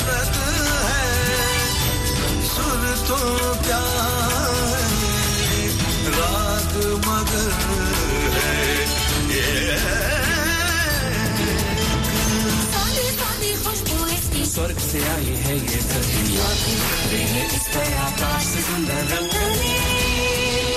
आदत है सुर तो क्या है राग मगर है ये सादी सादी खुशबू इसकी स्वर्ग से आई है ये धरती आती रही है इस पर आकाश से सुंदर रंग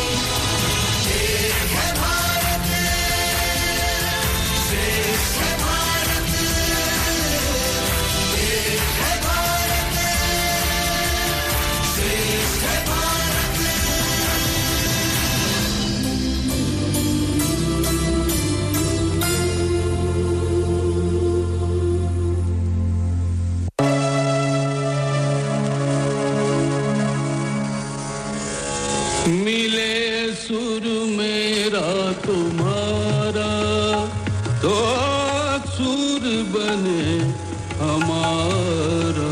मिले सुर मेरा तुम्हारा तो सुर बने हमारा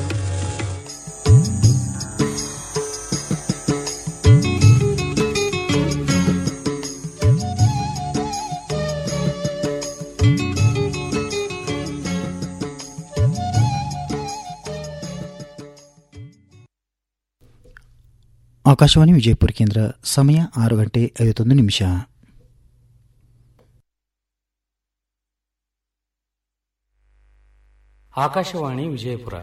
ಆಕಾಶವಾಣಿ ವಿಜಯಪುರ ಕೇಂದ್ರ ಸಮಯ ಆರು ಗಂಟೆ ಐವತ್ತೊಂದು ನಿಮಿಷ ಆಕಾಶವಾಣಿ ವಿಜಯಪುರ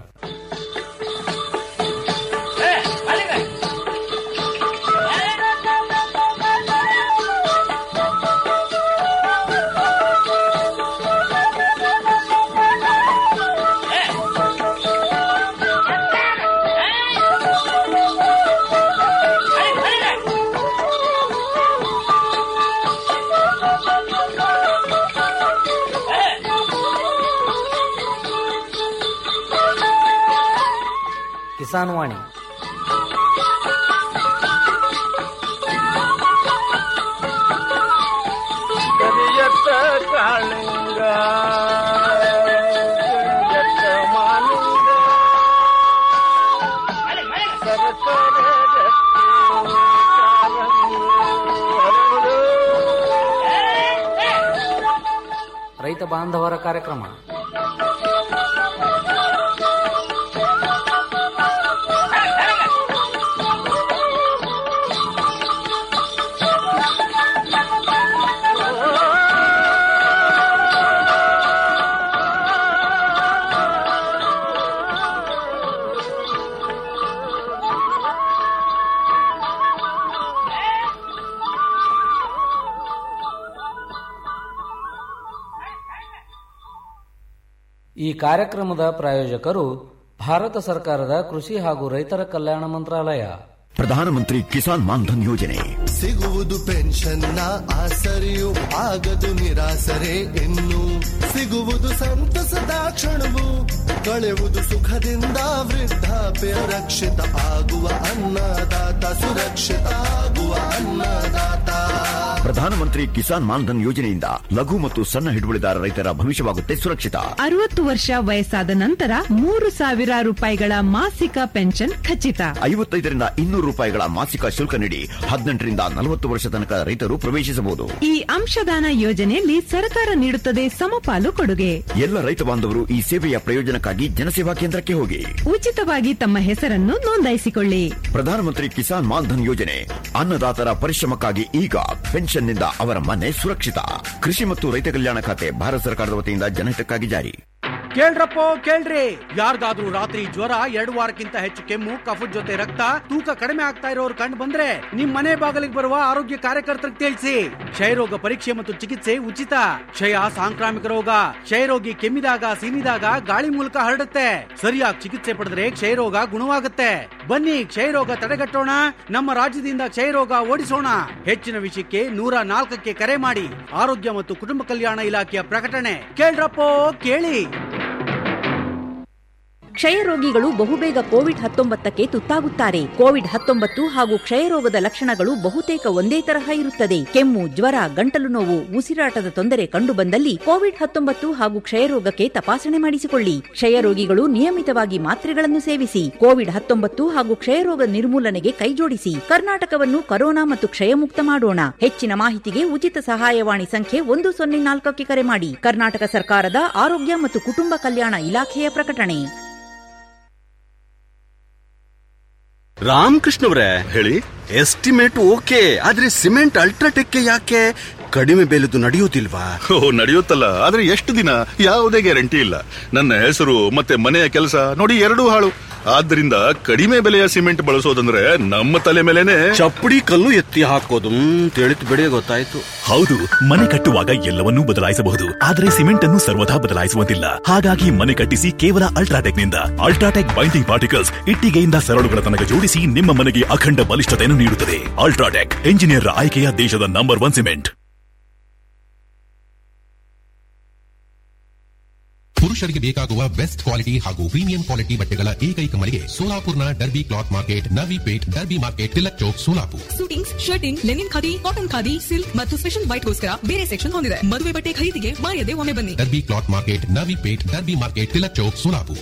ಕಿಸಾನ್ ವಾಣಿ ಕರಿಯತ್ತ ಕಾಳಿಂಗ ಕರಿಯತ್ತ ಮಾಲಿಂಗ ಸರಸರ ರಕ್ತಿ ಕಾರಂಗಿ ಹರಡು. ರೈತ ಬಾಂಧವರ ಕಾರ್ಯಕ್ರಮ ಈ ಕಾರ್ಯಕ್ರಮದ ಪ್ರಾಯೋಜಕರು ಭಾರತ ಸರ್ಕಾರದ ಕೃಷಿ ಹಾಗೂ ರೈತರ ಕಲ್ಯಾಣ ಮಂತ್ರಾಲಯ ಪ್ರಧಾನಮಂತ್ರಿ ಕಿಸಾನ್ ಮಾನ್ಧನ್ ಯೋಜನೆ ಸಿಗುವುದು ಪೆನ್ಷನ್ನ ಆಸರೆಯು ಆಗದು ನಿರಾಸರೆ ಇನ್ನು ಸಿಗುವುದು ಸಂತಸದ ಕ್ಷಣವು ಕಳೆಯುವುದು ಸುಖದಿಂದ ವೃದ್ಧಾಪ್ಯ ರಕ್ಷಿತ ಆಗುವ ಅನ್ನದಾತ ಸುರಕ್ಷಿತ ಆಗುವ ಅನ್ನದಾತ ಪ್ರಧಾನಮಂತ್ರಿ ಕಿಸಾನ್ ಮಾನ್ಧನ್ ಯೋಜನೆಯಿಂದ ಲಘು ಮತ್ತು ಸಣ್ಣ ಹಿಡುವಳಿದಾರ ರೈತರ ಭವಿಷ್ಯವಾಗುತ್ತೆ ಸುರಕ್ಷಿತ ಅರವತ್ತು ವರ್ಷ ವಯಸ್ಸಾದ ನಂತರ ಮೂರು ಸಾವಿರ ರೂಪಾಯಿಗಳ ಮಾಸಿಕ ಪೆನ್ಷನ್ ಖಚಿತ ಐವತ್ತೈದರಿಂದ ಇನ್ನೂರು ರೂಪಾಯಿಗಳ ಮಾಸಿಕ ಶುಲ್ಕ ನೀಡಿ ಹದಿನೆಂಟರಿಂದ ನಲವತ್ತು ವರ್ಷ ತನಕ ರೈತರು ಪ್ರವೇಶಿಸಬಹುದು ಈ ಅಂಶದಾನ ಯೋಜನೆಯಲ್ಲಿ ಸರ್ಕಾರ ನೀಡುತ್ತದೆ ಸಮಪಾಲು ಕೊಡುಗೆ ಎಲ್ಲ ರೈತ ಬಾಂಧವರು ಈ ಸೇವೆಯ ಪ್ರಯೋಜನಕ್ಕಾಗಿ ಜನಸೇವಾ ಕೇಂದ್ರಕ್ಕೆ ಹೋಗಿ ಉಚಿತವಾಗಿ ತಮ್ಮ ಹೆಸರನ್ನು ನೋಂದಾಯಿಸಿಕೊಳ್ಳಿ ಪ್ರಧಾನಮಂತ್ರಿ ಕಿಸಾನ್ ಮಾನ್ಧನ್ ಯೋಜನೆ ಅನ್ನದಾತರ ಪರಿಶ್ರಮಕ್ಕಾಗಿ ಈಗ ಪೆನ್ಷನ್ನಿಂದ ಅವರ ಮನೆ ಸುರಕ್ಷಿತ ಕೃಷಿ ಮತ್ತು ರೈತ ಕಲ್ಯಾಣ ಖಾತೆ ಭಾರತ ಸರ್ಕಾರದ ವತಿಯಿಂದ ಜನಹಿತಕ್ಕಾಗಿ ಜಾರಿ ಕೇಳ್ರಪ್ಪೋ ಕೇಳ್ರಿ ಯಾರ್ದಾದ್ರೂ ರಾತ್ರಿ ಜ್ವರ ಎರಡು ವಾರಕ್ಕಿಂತ ಹೆಚ್ಚು ಕೆಮ್ಮು ಕಫದ ಜೊತೆ ರಕ್ತ ತೂಕ ಕಡಿಮೆ ಆಗ್ತಾ ಇರೋರು ಕಂಡು ಬಂದ್ರೆ ನಿಮ್ ಮನೆ ಬಾಗಿಲಿಗೆ ಬರುವ ಆರೋಗ್ಯ ಕಾರ್ಯಕರ್ತರಿಗೆ ತಿಳಿಸಿ ಕ್ಷಯರೋಗ ಪರೀಕ್ಷೆ ಮತ್ತು ಚಿಕಿತ್ಸೆ ಉಚಿತ ಕ್ಷಯ ಸಾಂಕ್ರಾಮಿಕ ರೋಗ ಕ್ಷಯರೋಗಿ ಕೆಮ್ಮಿದಾಗ ಸೀನಿದಾಗ ಗಾಳಿ ಮೂಲಕ ಹರಡುತ್ತೆ ಸರಿಯಾಗಿ ಚಿಕಿತ್ಸೆ ಪಡೆದ್ರೆ ಕ್ಷಯರೋಗ ಗುಣವಾಗುತ್ತೆ ಬನ್ನಿ ಕ್ಷಯರೋಗ ತಡೆಗಟ್ಟೋಣ ನಮ್ಮ ರಾಜ್ಯದಿಂದ ಕ್ಷಯರೋಗ ಓಡಿಸೋಣ ಹೆಚ್ಚಿನ ವಿಷಯಕ್ಕೆ ನೂರ ನಾಲ್ಕಕ್ಕೆ ಕರೆ ಮಾಡಿ ಆರೋಗ್ಯ ಮತ್ತು ಕುಟುಂಬ ಕಲ್ಯಾಣ ಇಲಾಖೆಯ ಪ್ರಕಟಣೆ ಕೇಳ್ರಪ್ಪೋ ಕೇಳಿ ಕ್ಷಯರೋಗಿಗಳು ಬಹುಬೇಗ ಕೋವಿಡ್ ಹತ್ತೊಂಬತ್ತಕ್ಕೆ ತುತ್ತಾಗುತ್ತಾರೆ ಕೋವಿಡ್ ಹತ್ತೊಂಬತ್ತು ಹಾಗೂ ಕ್ಷಯರೋಗದ ಲಕ್ಷಣಗಳು ಬಹುತೇಕ ಒಂದೇ ತರಹ ಇರುತ್ತದೆ ಕೆಮ್ಮು ಜ್ವರ ಗಂಟಲು ನೋವು ಉಸಿರಾಟದ ತೊಂದರೆ ಕಂಡುಬಂದಲ್ಲಿ ಕೋವಿಡ್ ಹತ್ತೊಂಬತ್ತು ಹಾಗೂ ಕ್ಷಯರೋಗಕ್ಕೆ ತಪಾಸಣೆ ಮಾಡಿಸಿಕೊಳ್ಳಿ ಕ್ಷಯರೋಗಿಗಳು ನಿಯಮಿತವಾಗಿ ಮಾತ್ರೆಗಳನ್ನು ಸೇವಿಸಿ ಕೋವಿಡ್ ಹತ್ತೊಂಬತ್ತು ಹಾಗೂ ಕ್ಷಯರೋಗ ನಿರ್ಮೂಲನೆಗೆ ಕೈಜೋಡಿಸಿ ಕರ್ನಾಟಕವನ್ನು ಕರೋನಾ ಮತ್ತು ಕ್ಷಯಮುಕ್ತ ಮಾಡೋಣ ಹೆಚ್ಚಿನ ಮಾಹಿತಿಗೆ ಉಚಿತ ಸಹಾಯವಾಣಿ ಸಂಖ್ಯೆ ಒಂದು ಸೊನ್ನೆ ನಾಲ್ಕಕ್ಕೆ ಕರೆ ಮಾಡಿ ಕರ್ನಾಟಕ ಸರ್ಕಾರದ ಆರೋಗ್ಯ ಮತ್ತು ಕುಟುಂಬ ಕಲ್ಯಾಣ ಇಲಾಖೆಯ ಪ್ರಕಟಣೆ ರಾಮಕೃಷ್ಣವ್ರೆ ಹೇಳಿ ಎಸ್ಟಿಮೇಟ್ ಓಕೆ ಆದ್ರೆ ಸಿಮೆಂಟ್ ಅಲ್ಟ್ರಾಟೆಕ್ ಯಾಕೆ ಕಡಿಮೆ ಬೆಲೆದು ನಡೆಯುವುದಿಲ್ವಾ ಓ ನಡೆಯುತ್ತಲ್ಲ ಆದ್ರೆ ಎಷ್ಟು ದಿನ ಯಾವುದೇ ಗ್ಯಾರಂಟಿ ಇಲ್ಲ ನನ್ನ ಹೆಸರು ಮತ್ತೆ ಮನೆಯ ಕೆಲಸ ನೋಡಿ ಎರಡೂ ಹಾಳು ಆದ್ದರಿಂದ ಕಡಿಮೆ ಬೆಲೆಯ ಸಿಮೆಂಟ್ ಬಳಸೋದಂದ್ರೆ ನಮ್ಮ ತಲೆ ಮೇಲೆನೆ ಚಪ್ಪಡಿ ಕಲ್ಲು ಎತ್ತಿ ಹಾಕೋದು ತಿಳಿತು ಬಿಡಿ ಗೊತ್ತಾಯ್ತು ಹೌದು ಮನೆ ಕಟ್ಟುವಾಗ ಎಲ್ಲವನ್ನೂ ಬದಲಾಯಿಸಬಹುದು ಆದರೆ ಸಿಮೆಂಟ್ ಅನ್ನು ಸರ್ವದಾ ಬದಲಾಯಿಸುವಂತಿಲ್ಲ ಹಾಗಾಗಿ ಮನೆ ಕಟ್ಟಿಸಿ ಕೇವಲ ಅಲ್ಟ್ರಾಟೆಕ್ ನಿಂದ ಅಲ್ಟ್ರಾಟೆಕ್ ಬೈಂಡಿಂಗ್ ಪಾರ್ಟಿಕಲ್ಸ್ ಇಟ್ಟಿಗೆಯಿಂದ ಸರಳುಗಳ ತನಕ ಜೋಡಿಸಿ ನಿಮ್ಮ ಮನೆಗೆ ಅಖಂಡ ಬಲಿಷ್ಠತೆಯನ್ನು ನೀಡುತ್ತದೆ ಅಲ್ಟ್ರಾಟೆಕ್ ಎಂಜಿನಿಯರ್ ಆಯ್ಕೆಯ ದೇಶದ ನಂಬರ್ ಒನ್ ಸಿಮೆಂಟ್ ಪುರುಷರಿಗೆ ಬೇಕಾಗುವ ಬೆಸ್ಟ್ ಕ್ವಾಲಿಟಿ ಹಾಗೂ ಪ್ರೀಮಿಯಂ ಕ್ವಾಲಿಟಿ ಬಟ್ಟೆಗಳ ಏಕೈಕ ಮಳಿಗೆ ಸೋಲಾಪುರ್ನ Derby cloth market Navi Peth Derby market Tilak Chowk Solapur suitings shirting linen khadi cotton khadi silk ಮತ್ತು ಸ್ಪೆಷಲ್ ವೈಟ್ಗೋಸ್ಕರ ಬೇರೆ ಸೆಕ್ಷನ್ ಹೊಂದಿದೆ ಮದುವೆ ಬಟ್ಟೆ ಖರೀದಿಗೆ ಮಾಯದೆ ಒಮ್ಮೆ ಬನ್ನಿ Derby cloth market Navi Peth Derby market Tilak Chowk Solapur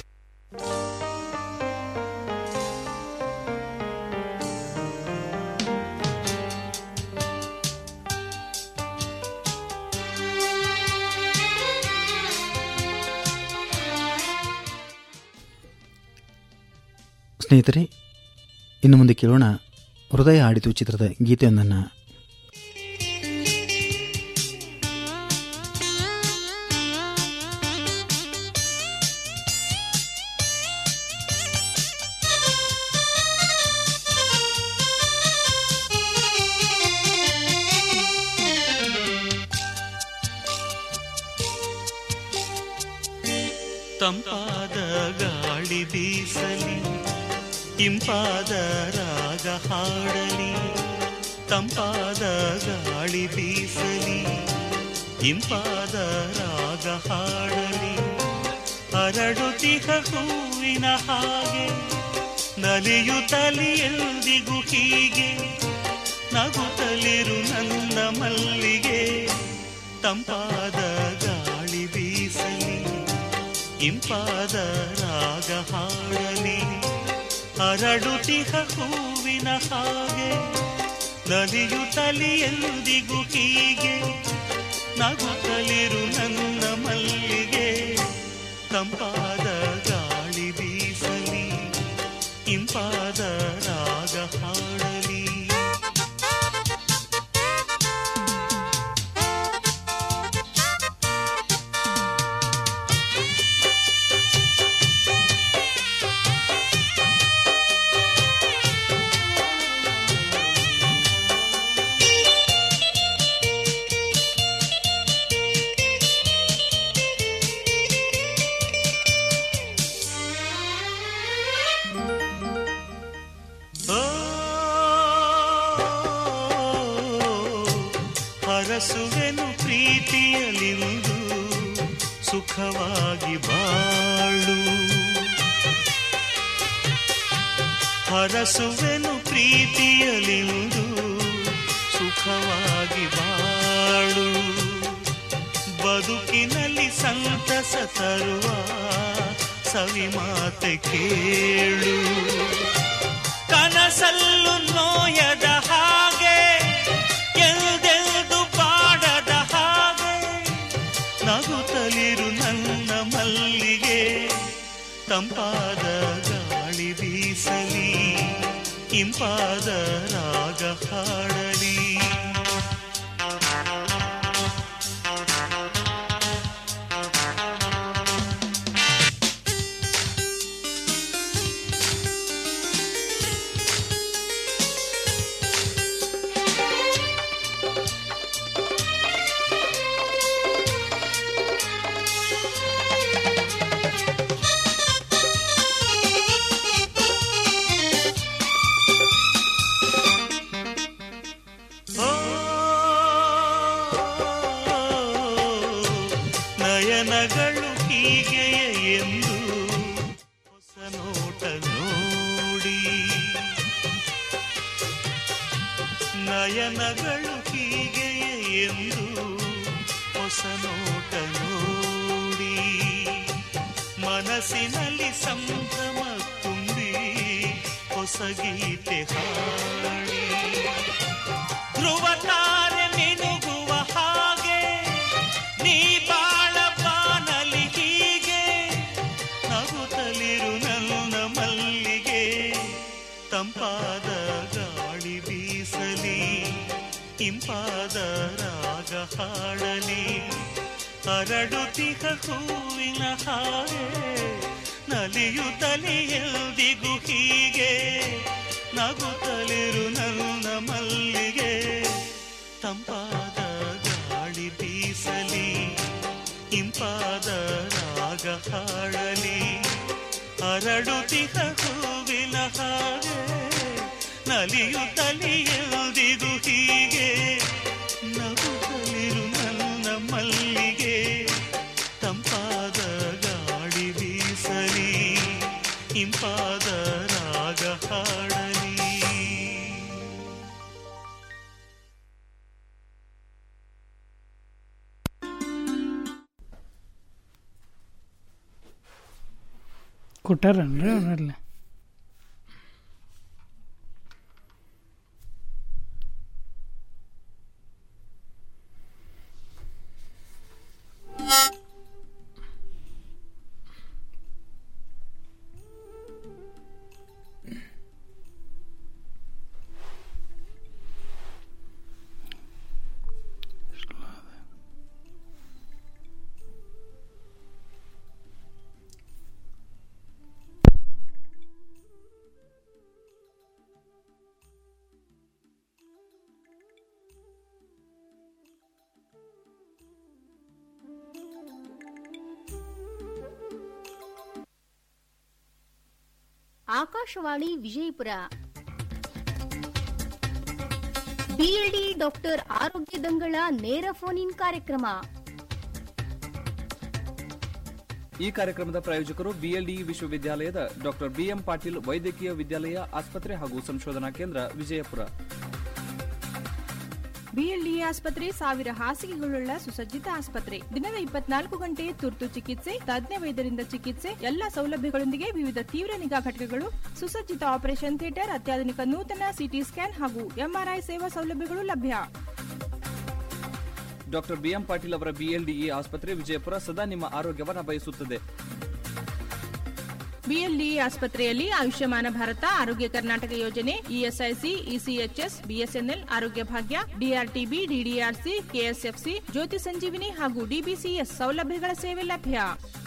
ಸ್ನೇಹಿತರೆ ಇನ್ನು ಮುಂದೆ ಕೇಳೋಣ ಹೃದಯ ಆಡಿತು ಚಿತ್ರದ ಗೀತೆಯೊಂದನ್ನು ತಂಪಾದ ಗಾಳಿ ಬೀಸಲಿ ಇಂಪಾದ ರಾಗ ಹಾಡಲಿ ತಂಪಾದ ಗಾಳಿ ಬೀಸಲಿ ಇಂಪಾದ ರಾಗ ಹಾಡಲಿ ಹರಡುತ್ತಿಹ ಹೂವಿನ ಹಾಗೆ ನಲಿಯುತ್ತಲಿ ಎಂದಿಗೂ ಹೀಗೆ ನಗುತ್ತಲಿರು ನನ್ನ ಮಲ್ಲಿಗೆ ತಂಪಾದ ಗಾಳಿ ಬೀಸಲಿ ಇಂಪಾದ ರಾಗ ಹಾಡಲಿ ಹರಡುತ್ತಿಹ ಹೂವಿನ ಹಾಗೆ ನಲಿಯುತ್ತಲಿ ಎಂದಿಗೂ ಹೀಗೆ ನಗುತ್ತಲಿರು ನನ್ನ ಮಲ್ಲಿಗೆ ತಂಪಾದ ಗಾಳಿ ಬೀಸಲಿ ಇಂಪಾದ ರಾಗ ಹಾಡಲಿ ಓ, ಹರಸುವೆನು ಪ್ರೀತಿಯಲಿಂದು ಸುಖವಾಗಿ ಬಾಳು ಹರಸುವೆನು ಪ್ರೀತಿಯಲಿಂದು ಸುಖವಾಗಿ ಬಾಳು ಬದುಕಿನಲ್ಲಿ ಸಂತಸ ತರುವ ಸವಿ ಮಾತೆ ಕೇಳು ಕನಸಲ್ಲು ನೋಯದ ಹಾಗೆ ಎಲ್ದೆಲ್ದು ಬಾಡದ ಹಾಗೆ ನಗುತ್ತಲಿರು ನನ್ನ ಮಲ್ಲಿಗೆ ತಂಪಾದ ಗಾಳಿ ಬೀಸಲಿ ಇಂಪಾದ ರಾಗ ಹಾಡಲಿ ಓ, ನಯನಗಳು ಹೀಗೆಯೇ ಎಂದು ಹೊಸ ನೋಟ ನೋಡಿ ನಯನಗಳು ಹೀಗೆಯೇ ಎಂದು ಹೊಸ ನೋಟ ನೋಡಿ ಮನಸ್ಸಿನಲ್ಲಿ ಸಂಭ್ರಮ ತುಂಬಿ ಹೊಸ ಗೀತೆ ಹಾಡಿ ಧ್ರುವ ತಾರೆ ಮಿನುಗುವ ಹಾಗೆ ನೀ ಬಾಳ ಬಾನಲಿ ಹೀಗೆ ನಗುತ್ತಲಿರು ನನ್ನ ಮಲ್ಲಿಗೆ ತಂಪಾ ಇಂಪಾದ ರಾಗ ಹಾಡಲಿ ಹರಡುತ್ತಿಹ ಹೂವಿನ ಹಾಗೆ ನಲಿಯುತ್ತಲಿ ಎಲ್ದಿಗೂ ಹೀಗೆ ನಗುತ್ತಲಿರು ನನ್ನ ಮಲ್ಲಿಗೆ ತಂಪಾದ ಗಾಳಿ ಬೀಸಲಿ ಇಂಪಾದ ರಾಗ ಹಾಡಲಿ ಹರಡುತ್ತಿಹ ಹೂವಿನ ಹಾಗೆ ನಲಿಯುತ್ತಲಿ ಎಲ್ದಿಗೂ ಹೀಗೆ ನಗುತ್ತಲಿರು ನನ್ನ ಮಲ್ಲಿಗೆ ತಂಪಾದ ಗಾಳಿ ಬೀಸಲಿ ಇಂಪಾದ ರಾಗ ಹಾಡಲಿ ಕೊಟ್ಟಾರನ್ರಿ ಅವರಲ್ಲಿ ಆಕಾಶವಾಣಿ ವಿಜಯಪುರ ಬಿಎಲ್ಡಿ ಡಾಕ್ಟರ್ ಆರೋಗ್ಯ ದಂಗಳ ನೇರ ಫೋನ್ ಇನ್ ಕಾರ್ಯಕ್ರಮ ಈ ಕಾರ್ಯಕ್ರಮದ ಪ್ರಾಯೋಜಕರು ಬಿಎಲ್ಡಿ ವಿಶ್ವವಿದ್ಯಾಲಯದ ಡಾಕ್ಟರ್ ಬಿಎಂ ಪಾಟೀಲ್ ವೈದ್ಯಕೀಯ ವಿದ್ಯಾಲಯ ಆಸ್ಪತ್ರೆ ಹಾಗೂ ಸಂಶೋಧನಾ ಕೇಂದ್ರ ವಿಜಯಪುರ ಬಿಎಲ್ಡಿಎ ಆಸ್ಪತ್ರೆ ಸಾವಿರ ಹಾಸಿಗೆಗಳುಳ್ಳ ಸುಸಜ್ಜಿತ ಆಸ್ಪತ್ರೆ ದಿನದ ಇಪ್ಪತ್ನಾಲ್ಕು ಗಂಟೆ ತುರ್ತು ಚಿಕಿತ್ಸೆ ತಜ್ಞ ವೈದ್ಯರಿಂದ ಚಿಕಿತ್ಸೆ ಎಲ್ಲ ಸೌಲಭ್ಯಗಳೊಂದಿಗೆ ವಿವಿಧ ತೀವ್ರ ನಿಗಾ ಘಟಕಗಳು ಸುಸಜ್ಜಿತ ಆಪರೇಷನ್ ಥಿಯೇಟರ್ ಅತ್ಯಾಧುನಿಕ ನೂತನ ಸಿಟಿ ಸ್ಕ್ಯಾನ್ ಹಾಗೂ ಎಂಆರ್ಐ ಸೇವಾ ಸೌಲಭ್ಯಗಳು ಲಭ್ಯ ಡಾಕ್ಟರ್ ಬಿಎಂ ಪಾಟೀಲ್ ಅವರ ಬಿಎಲ್ಡಿಇ ಆಸ್ಪತ್ರೆ ವಿಜಯಪುರ ಸದಾ ನಿಮ್ಮ ಆರೋಗ್ಯವನ್ನ ಬಯಸುತ್ತದೆ ಬಿಎಲ್ಡಿಎ ಆಸ್ಪತ್ರೆಯಲ್ಲಿ ಆಯುಷ್ಯಮಾನ ಭಾರತ ಆರೋಗ್ಯ ಕರ್ನಾಟಕ ಯೋಜನೆ ಇಎಸ್ಐಸಿ ಇಸಿಎಚ್ಎಸ್ ಬಿಎಸ್ಎನ್ಎಲ್ ಆರೋಗ್ಯ ಭಾಗ್ಯ ಡಿಆರ್ಟಿಬಿ ಡಿಡಿಆರ್ಸಿ ಕೆಎಸ್ಎಫ್ಸಿ ಜ್ಯೋತಿ ಸಂಜೀವಿನಿ ಹಾಗೂ ಡಿಬಿಸಿಎಸ್ ಸೌಲಭ್ಯಗಳ ಸೇವೆ ಲಭ್ಯ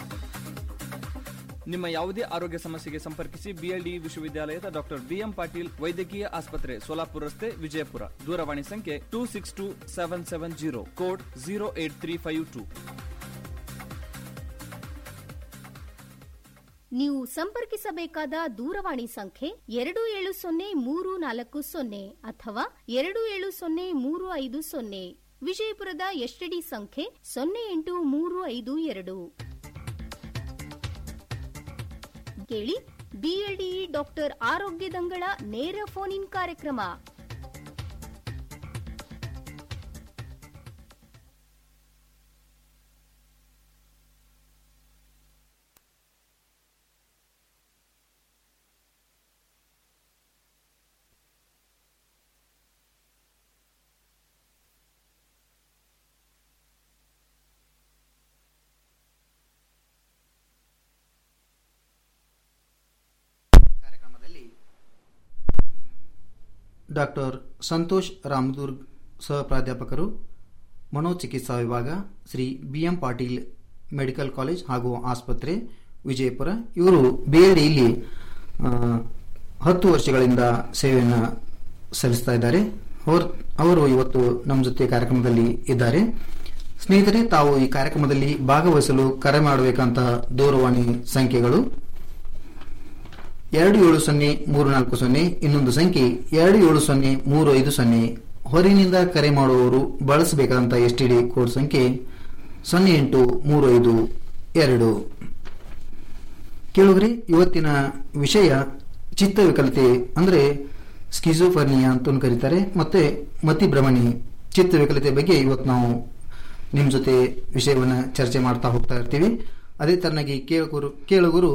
ನಿಮ್ಮ ಯಾವುದೇ ಆರೋಗ್ಯ ಸಮಸ್ಯೆಗೆ ಸಂಪರ್ಕಿಸಿ ಬಿಎಲ್ಡಿ ವಿಶ್ವವಿದ್ಯಾಲಯದ ಡಾಕ್ಟರ್ ಬಿಎಂ ಪಾಟೀಲ್ ವೈದ್ಯಕೀಯ ಆಸ್ಪತ್ರೆ ಸೋಲಾಪುರ ರಸ್ತೆ ವಿಜಯಪುರ ದೂರವಾಣಿ ಸಂಖ್ಯೆ two six two seven seven zero code zero eight three five two ನೀವು ಸಂಪರ್ಕಿಸಬೇಕಾದ ದೂರವಾಣಿ ಸಂಖ್ಯೆ ಎರಡು ಏಳು ಸೊನ್ನೆ ಮೂರು ನಾಲ್ಕು ಸೊನ್ನೆ ಅಥವಾ ಎರಡು ಏಳು ಸೊನ್ನೆ ಮೂರು ಐದು ಸೊನ್ನೆ ವಿಜಯಪುರದ ಎಸ್ಟಿಡಿ ಸಂಖ್ಯೆ ಸೊನ್ನೆ ಎಂಟು ಮೂರು ಐದು ಎರಡು ಕೇಳಿ ಬಿಎಲ್ಡಿಇ ಡಾಕ್ಟರ್ ಆರೋಗ್ಯ ದಂಗಳ ನೇರ ಫೋನ್ ಇನ್ ಕಾರ್ಯಕ್ರಮ ಡಾಕ್ಟರ್ ಸಂತೋಷ್ ರಾಮದುರ್ಗ್ ಸಹ ಪ್ರಾಧ್ಯಾಪಕರು ಮನೋಚಿಕಿತ್ಸಾ ವಿಭಾಗ Shri B M Patil medical college ಹಾಗೂ ಆಸ್ಪತ್ರೆ ವಿಜಯಪುರ ಇವರು ಬಿ ಎಲ್ ಡಿಯಲ್ಲಿ ಹತ್ತು ವರ್ಷಗಳಿಂದ ಸೇವೆಯನ್ನು ಸಲ್ಲಿಸ್ತಾ ಇದ್ದಾರೆ ಅವರು ಅವರು ಇವತ್ತು ನಮ್ಮ ಜೊತೆ ಕಾರ್ಯಕ್ರಮದಲ್ಲಿ ಇದ್ದಾರೆ ಸ್ನೇಹಿತರೆ ತಾವು ಈ ಕಾರ್ಯಕ್ರಮದಲ್ಲಿ ಭಾಗವಹಿಸಲು ಕರೆ ಮಾಡಬೇಕಂತ ದೂರವಾಣಿ ಸಂಖ್ಯೆಗಳು ಎರಡು ಏಳು ಸೊನ್ನೆ ಮೂರು ನಾಲ್ಕು ಸೊನ್ನೆ ಇನ್ನೊಂದು ಸಂಖ್ಯೆ ಎರಡು ಏಳು ಸೊನ್ನೆ ಮೂರು ಐದು ಸೊನ್ನೆ ಹೊರಗಿನಿಂದ ಕರೆ ಮಾಡುವವರು ಬಳಸಬೇಕಾದಂಥ ಎಸ್ ಟಿ ಡಿ ಕೋಡ್ ಸಂಖ್ಯೆ ಸೊನ್ನೆ ಎಂಟು ಮೂರು ಐದು ಎರಡು ಕೇಳುಗ್ರಿ ಇವತ್ತಿನ ವಿಷಯ ಚಿತ್ತವಿಕಲತೆ ಅಂದರೆ ಸ್ಕಿಜೋಫರ್ನಿಯಾ ಅಂತ ಕರೀತಾರೆ ಮತ್ತೆ ಮತಿಭ್ರಮಣಿ ಚಿತ್ತವಿಕಲತೆ ಬಗ್ಗೆ ಇವತ್ತು ನಾವು ನಿಮ್ಮ ಜೊತೆ ವಿಷಯವನ್ನು ಚರ್ಚೆ ಮಾಡ್ತಾ ಹೋಗ್ತಾ ಇರ್ತೀವಿ ಅದೇ ತರನಾಗಿ ಕೇಳುಗರು ಕೇಳುಗರು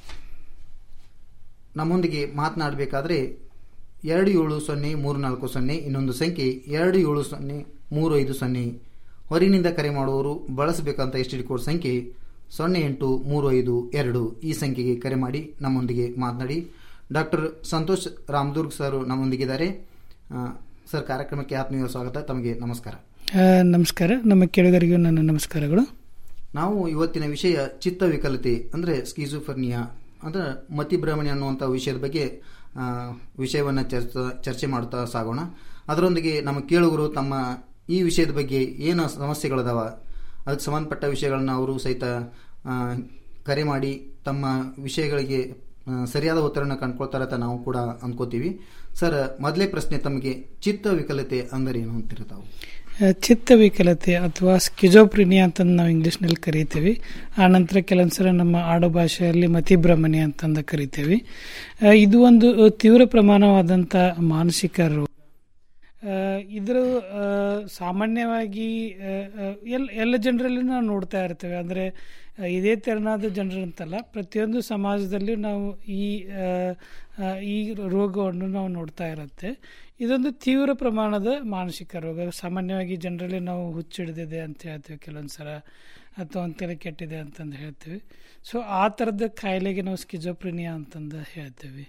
ನಮ್ಮೊಂದಿಗೆ ಮಾತನಾಡಬೇಕಾದ್ರೆ ಎರಡು ಏಳು ಸೊನ್ನೆ ಮೂರು ನಾಲ್ಕು ಸೊನ್ನೆ ಇನ್ನೊಂದು ಸಂಖ್ಯೆ ಎರಡು ಏಳು ಸೊನ್ನೆ ಮೂರು ಐದು ಸೊನ್ನೆ ಹೊರಗಿನಿಂದ ಕರೆ ಮಾಡುವವರು ಬಳಸಬೇಕಂತ ಎಸ್ ಟಿ ಕೋಡ್ ಸಂಖ್ಯೆ ಸೊನ್ನೆ ಎಂಟು ಮೂರು ಐದು ಎರಡು ಈ ಸಂಖ್ಯೆಗೆ ಕರೆ ಮಾಡಿ ನಮ್ಮೊಂದಿಗೆ ಮಾತನಾಡಿ ಡಾಕ್ಟರ್ ಸಂತೋಷ್ ರಾಮದುರ್ಗ್ ಸರ್ ನಮ್ಮೊಂದಿಗಿದ್ದಾರೆ ಆ, ಸರ್ ಕಾರ್ಯಕ್ರಮಕ್ಕೆ ಆತ್ಮೀಯ ಸ್ವಾಗತ ತಮಗೆ ನಮಸ್ಕಾರ ಆ, ನಮಸ್ಕಾರ ನಮ್ಮ ಕೇಳುಗರಿಗೂ ನನ್ನ ನಮಸ್ಕಾರಗಳು ನಾವು ಇವತ್ತಿನ ವಿಷಯ ಚಿತ್ತ ವಿಕಲತೆ ಅಂದರೆ ಸ್ಕೀಜೋಫರ್ನಿಯಾ ಅಂದರೆ ಮತಿಭ್ರಮಣೆ ಅನ್ನುವಂಥ ವಿಷಯದ ಬಗ್ಗೆ ಆ, ವಿಷಯವನ್ನು ಚರ್ಚ ಚರ್ಚೆ ಮಾಡ್ತಾ ಸಾಗೋಣ ಅದರೊಂದಿಗೆ ನಮ್ಮ ಕೇಳುಗರು ತಮ್ಮ ಈ ವಿಷಯದ ಬಗ್ಗೆ ಏನು ಸಮಸ್ಯೆಗಳದಾವ ಅದಕ್ಕೆ ಸಂಬಂಧಪಟ್ಟ ವಿಷಯಗಳನ್ನ ಅವರು ಸಹಿತ ಆ, ಕರೆ ಮಾಡಿ ತಮ್ಮ ವಿಷಯಗಳಿಗೆ ಆ, ಸರಿಯಾದ ಉತ್ತರನ ಕಂಡ್ಕೊಳ್ತಾರೆ ಅಂತ ನಾವು ಕೂಡ ಅನ್ಕೋತೀವಿ ಸರ್ ಮೊದಲೇ ಪ್ರಶ್ನೆ ತಮಗೆ ಚಿತ್ತ ವಿಕಲತೆ ಅಂದರೆ ಏನು ಅಂತೀರ ತಾವು ಆ, ಚಿತ್ತ ವಿಕಲತೆ ಅಥವಾ ಸ್ಕಿಜೋಪ್ರಿನಿಯಾ ಅಂತ ನಾವು ಇಂಗ್ಲಿಷ್ನಲ್ಲಿ ಕರಿತೀವಿ ಆ ನಂತರ ಕೆಲವೊಂದ್ಸಲ ನಮ್ಮ ಆಡು ಭಾಷೆಯಲ್ಲಿ ಮತಿಭ್ರಮಣೆ ಅಂತಂದು ಕರಿತೀವಿ ಆ, ಇದು ಒಂದು ತೀವ್ರ ಪ್ರಮಾಣವಾದಂಥ ಮಾನಸಿಕ ರೋಗ ಆ, ಇದರ ಆ, ಸಾಮಾನ್ಯವಾಗಿ ಆ, ಆ, ಎಲ್ಲ ಎಲ್ಲ ಜನರಲ್ಲಿ ನಾವು ನೋಡ್ತಾ ಇರ್ತೇವೆ ಅಂದರೆ ಆ, ಇದೇ ತೆರನಾದ ಜನರಂತಲ್ಲ ಪ್ರತಿಯೊಂದು ಸಮಾಜದಲ್ಲೂ ನಾವು ಈ ಆ, ಆ, ಈ ರೋಗವನ್ನು ನಾವು ನೋಡ್ತಾ ಇರುತ್ತೆ ಇದೊಂದು ತೀವ್ರ ಪ್ರಮಾಣದ ಮಾನಸಿಕ ರೋಗ ಸಾಮಾನ್ಯವಾಗಿ ಜನರಲ್ಲಿ ನಾವು ಹುಚ್ಚಿಡ್ದಿದೆ ಅಂತ ಹೇಳ್ತೀವಿ ಕೆಲವೊಂದು ಸಲ ಅಥವಾ ಒಂಥರ ಕೆಟ್ಟಿದೆ ಅಂತಂದು ಹೇಳ್ತೀವಿ ಸೊ ಆ ಥರದ ಕಾಯಿಲೆಗೆ ನಾವು ಸ್ಕಿಜೋಪ್ರಿನಿಯಾ ಅಂತಂದು ಹೇಳ್ತೀವಿ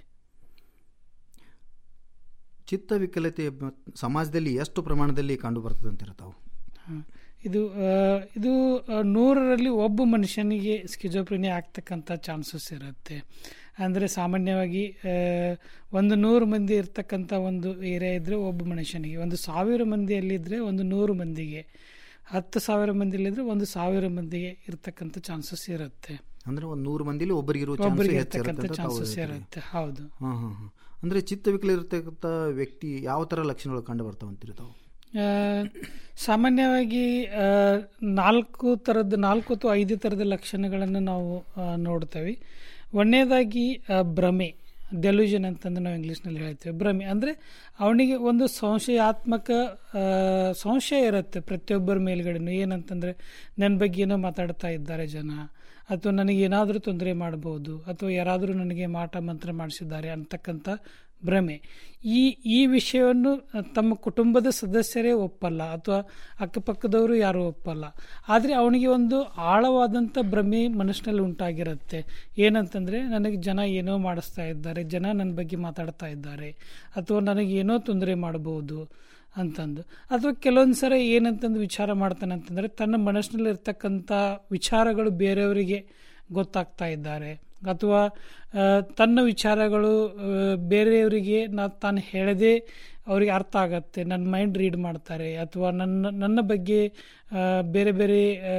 ಚಿತ್ತ ವಿಕಲತೆ ಮ- ಸಮಾಜದಲ್ಲಿ ಎಷ್ಟು ಪ್ರಮಾಣದಲ್ಲಿ ಕಂಡು ಬರ್ತದೆ ಅಂತೀರ ತಾವು ಹ. ಇದು ಆ, ಇದು ಆ, ನೂರರಲ್ಲಿ ಒಬ್ಬ ಮನುಷ್ಯನಿಗೆ ಸ್ಕಿಜೋಪ್ರಿನಿಯಾ ಆಗ್ತಕ್ಕಂಥ ಚಾನ್ಸಸ್ ಇರುತ್ತೆ ಅಂದರೆ ಸಾಮಾನ್ಯವಾಗಿ ಆ, ಒಂದು ನೂರು ಮಂದಿ ಇರ್ತಕ್ಕಂಥ ಒಂದು ಏರಿಯಾ ಇದ್ದರೆ ಒಬ್ಬ ಮನುಷ್ಯನಿಗೆ ಒಂದು ಸಾವಿರ ಮಂದಿಯಲ್ಲಿದ್ದರೆ ಒಂದು ನೂರು ಮಂದಿಗೆ ಹತ್ತು ಸಾವಿರ ಮಂದಿಯಲ್ಲಿದ್ದರೆ ಒಂದು ಸಾವಿರ ಮಂದಿಗೆ ಇರ್ತಕ್ಕಂಥ ಚಾನ್ಸಸ್ ಇರುತ್ತೆ ಅಂದ್ರೆ ಒಂದು ನೂರು ಮಂದಿಲಿ ಒಬ್ಬರಿಗೆ ಇರೋ ಒಬ್ಬರಿಗೆ ಚಾನ್ಸ್ ಇರ್ತಕ್ಕಂಥ ಚಾನ್ಸಸ್ ಇರುತ್ತೆ ಹೌದು ಹಾಂ ಹಾಂ ಹಾಂ ಅಂದ್ರೆ ಚಿತ್ತ ವಿಕಲ ಇರತಕ್ಕಂಥ ವ್ಯಕ್ತಿ ಯಾವ ಥರ ಲಕ್ಷಣಗಳು ಕಂಡು ಬರ್ತಾವ ಅಂತೀರಿ ತಾವು ಆ, ಸಾಮಾನ್ಯವಾಗಿ ಆ, ನಾಲ್ಕು ಥರದ ನಾಲ್ಕು ಅಥವಾ ಐದು ಥರದ ಲಕ್ಷಣಗಳನ್ನು ನಾವು ಆ, ನೋಡ್ತೇವೆ ಒಂದನೇದಾಗಿ ಆ, ಭ್ರಮೆ ಡೆಲ್ಯೂಷನ್ ಅಂತಂದು ನಾವು ಇಂಗ್ಲೀಷ್ನಲ್ಲಿ ಹೇಳ್ತೇವೆ ಭ್ರಮೆ ಅಂದರೆ ಅವನಿಗೆ ಒಂದು ಸಂಶಯಾತ್ಮಕ ಆ, ಸಂಶಯ ಇರುತ್ತೆ ಪ್ರತಿಯೊಬ್ಬರ ಮೇಲ್ಗಡೆನೂ ಏನಂತಂದರೆ ನನ್ನ ಬಗ್ಗೆ ಏನೋ ಮಾತಾಡ್ತಾ ಇದ್ದಾರೆ ಜನ ಅಥವಾ ನನಗೆ ಏನಾದರೂ ತೊಂದರೆ ಮಾಡ್ಬೋದು ಅಥವಾ ಯಾರಾದರೂ ನನಗೆ ಮಾಟ ಮಂತ್ರ ಮಾಡಿಸಿದ್ದಾರೆ ಅಂತಕ್ಕಂಥ ಭ್ರಮೆ ಈ ಈ ವಿಷಯವನ್ನು ತಮ್ಮ ಕುಟುಂಬದ ಸದಸ್ಯರೇ ಒಪ್ಪಲ್ಲ ಅಥವಾ ಅಕ್ಕಪಕ್ಕದವರು ಯಾರೂ ಒಪ್ಪಲ್ಲ ಆದರೆ ಅವನಿಗೆ ಒಂದು ಆಳವಾದಂಥ ಭ್ರಮೆ ಮನಸ್ಸಿನಲ್ಲಿ ಉಂಟಾಗಿರುತ್ತೆ ಏನಂತಂದರೆ ನನಗೆ ಜನ ಏನೋ ಮಾಡಿಸ್ತಾ ಇದ್ದಾರೆ ಜನ ನನ್ನ ಬಗ್ಗೆ ಮಾತಾಡ್ತಾ ಇದ್ದಾರೆ ಅಥವಾ ನನಗೆ ಏನೋ ತೊಂದರೆ ಮಾಡ್ಬೋದು ಅಂತಂದು ಅಥವಾ ಕೆಲವೊಂದು ಸಲ ಏನಂತಂದು ವಿಚಾರ ಮಾಡ್ತಾನೆ ಅಂತಂದರೆ ತನ್ನ ಮನಸ್ಸಿನಲ್ಲಿ ಇರ್ತಕ್ಕಂಥ ವಿಚಾರಗಳು ಬೇರೆಯವರಿಗೆ ಗೊತ್ತಾಗ್ತಾ ಇದ್ದಾರೆ ಅಥವಾ ಆ, ತನ್ನ ವಿಚಾರಗಳು ಆ, ಬೇರೆಯವರಿಗೆ ನಾ ತಾನು ಹೇಳದೆ ಅವರಿಗೆ ಅರ್ಥ ಆಗತ್ತೆ ನನ್ನ ಮೈಂಡ್ ರೀಡ್ ಮಾಡ್ತಾರೆ ಅಥವಾ ನನ್ನ ನನ್ನ ಬಗ್ಗೆ ಆ, ಬೇರೆ ಬೇರೆ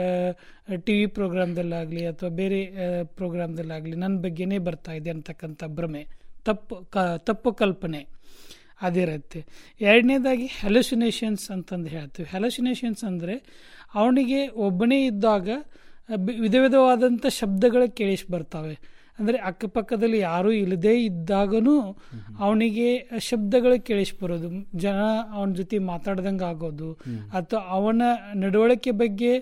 ಟಿ ವಿ ಪ್ರೋಗ್ರಾಮ್ದಲ್ಲಾಗಲಿ ಅಥವಾ ಬೇರೆ ಪ್ರೋಗ್ರಾಮ್ದಲ್ಲಾಗಲಿ ನನ್ನ ಬಗ್ಗೆನೇ ಬರ್ತಾ ಇದೆ ಅಂತಕ್ಕಂಥ ಭ್ರಮೆ ತಪ್ಪು ಕ ತಪ್ಪು ಕಲ್ಪನೆ ಅದಿರುತ್ತೆ ಎರಡನೇದಾಗಿ ಹೆಲುಸಿನೇಷನ್ಸ್ ಅಂತಂದು ಹೇಳ್ತೀವಿ ಹೆಲುಸಿನೇಷನ್ಸ್ ಅಂದರೆ ಅವನಿಗೆ ಒಬ್ಬನೇ ಇದ್ದಾಗ ಬಿ- ವಿಧ ವಿಧವಾದಂಥ ಶಬ್ದಗಳು ಕೇಳಿಸಿ ಬರ್ತವೆ ಅಂದರೆ ಅಕ್ಕಪಕ್ಕದಲ್ಲಿ ಯಾರೂ ಇಲ್ಲದೇ ಇದ್ದಾಗನೂ ಅವನಿಗೆ ಶಬ್ದಗಳು ಕೇಳಿಸಿ ಬರೋದು ಜನ ಅವನ ಜೊತೆ ಮಾತಾಡ್ದಂಗೆ ಆಗೋದು ಅಥವಾ ಅವನ ನಡವಳಿಕೆ ಬಗ್ಗೆ